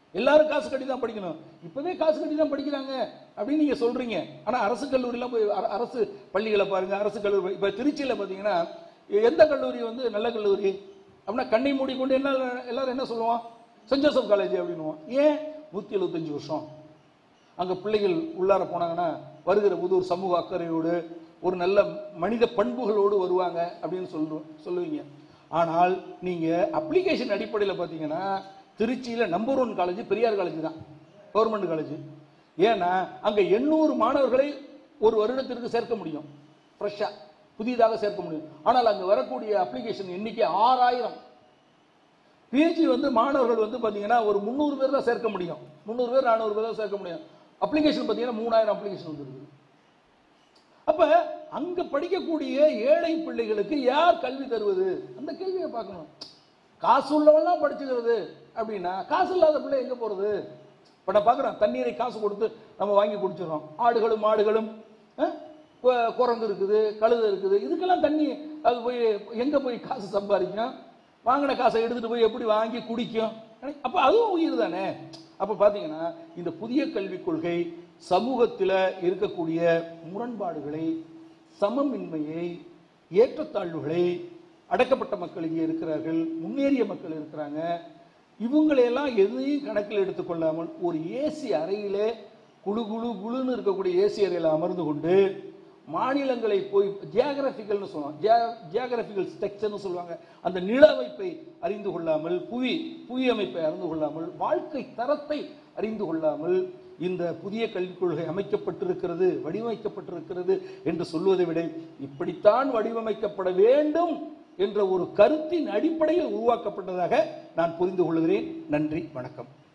எல்லாரும் காசு கட்டி தான் படிக்கணும் இப்பவே காசு கட்டி தான் படிக்கிறாங்க அப்படின்னு நீங்க சொல்றீங்க ஆனா அரசு கல்லூரிலாம் போய் அர- அரசு பள்ளிகளை பாருங்க அரசு கல்லூரி இப்ப திருச்சியில பாத்தீங்கன்னா எந்த கல்லூரி வந்து நல்ல கல்லூரி அப்படின்னா கண்ணை மூடிக்கொண்டு என்ன எல்லாரும் என்ன சொல்லுவோம் சென்ட் ஜோசப் காலேஜ் அப்படின்னுவோம் ஏன் நூத்தி எழுபத்தஞ்சு வருஷம் அங்க பிள்ளைகள் உள்ளார போனாங்கன்னா வருகிற புது ஒரு சமூக அக்கறையோடு ஒரு நல்ல மனித பண்புகளோடு வருவாங்க அப்படின்னு சொல்லு சொல்லுவீங்க ஆனால் நீங்க அப்ளிகேஷன் அடிப்படையில் பார்த்தீங்கன்னா திருச்சியில number one college Periyar college தான் கவர்மெண்ட் காலேஜ் ஏன்னா அங்க எண்ணூறு மாணவர்களை ஒரு வருடத்திற்கு சேர்க்க முடியும் ஃப்ரெஷ்ஷா புதிதாக சேர்க்க முடியும் ஆனால் அங்க வரக்கூடிய அப்ளிகேஷன் எண்ணிக்கை ஆறாயிரம் பிஹெச்டி வந்து மாணவர்கள் வந்து பாத்தீங்கன்னா ஒரு முந்நூறு பேர் தான் சேர்க்க முடியும் முந்நூறு பேர் நானூறு பேர் தான் சேர்க்க முடியும் அப்ளிகேஷன் பாத்தீங்கன்னா மூணாயிரம் அப்ளிகேஷன் வந்துருக்கு அப்ப அங்க படிக்கக்கூடிய ஏழை பிள்ளைகளுக்கு யார் கல்வி தருவது அந்த கேள்வியை பார்க்கணும் காசு உள்ளவன்லாம் படிச்சுக்கிறது அப்படின்னா காசு இல்லாத பிள்ளை எங்க போறது இப்ப நான் பார்க்குறேன் தண்ணீரை காசு கொடுத்து நம்ம வாங்கி குடிச்சிடறோம் ஆடுகளும் மாடுகளும் அஹ், கு- குரங்கு இருக்குது கழுதை இருக்குது இதுக்கெல்லாம் தண்ணி அது போய் எங்க போய் காசு சம்பாதிக்கும் வாங்கின காசை எடுத்துட்டு போய் எப்படி வாங்கி குடிக்கும் அப்ப அதுவும் உயிர் தானே அப்ப பாத்தீங்கன்னா இந்த புதிய கல்விக் கொள்கை சமூகத்துல இருக்கக்கூடிய முரண்பாடுகளை சமமின்மையை ஏற்றத்தாழ்வுகளை அடக்கப்பட்ட மக்கள் இங்கே இருக்கிறார்கள் முன்னேறிய மக்கள் இருக்கிறாங்க இவங்களையெல்லாம் எதையும் கணக்கில் எடுத்துக்கொள்ளாமல் ஒரு ஏசி அறையிலே குழு குழு குழுன்னு இருக்கக்கூடிய ஏசி அறையில் அமர்ந்து கொண்டு மாநிலங்களை போய் ஜியாகிரபிக்கல்னு சொல்லுவாங்க ஜியாகிரபிக்கல் ஸ்ட்ரக்சர்னு சொல்லுவாங்க அந்த நில அமைப்பை அறிந்து கொள்ளாமல் புவி புவி அமைப்பை அறிந்து கொள்ளாமல் வாழ்க்கை தரத்தை அறிந்து கொள்ளாமல் இந்த புதிய கல்விக் கொள்கை அமைக்கப்பட்டிருக்கிறது வடிவமைக்கப்பட்டிருக்கிறது என்று சொல்வதை விட இப்படித்தான் வடிவமைக்கப்பட வேண்டும் என்ற ஒரு கருத்தின் அடிப்படையில் உருவாக்கப்பட்டதாக நான் புரிந்து கொள்கிறேன் நன்றி வணக்கம்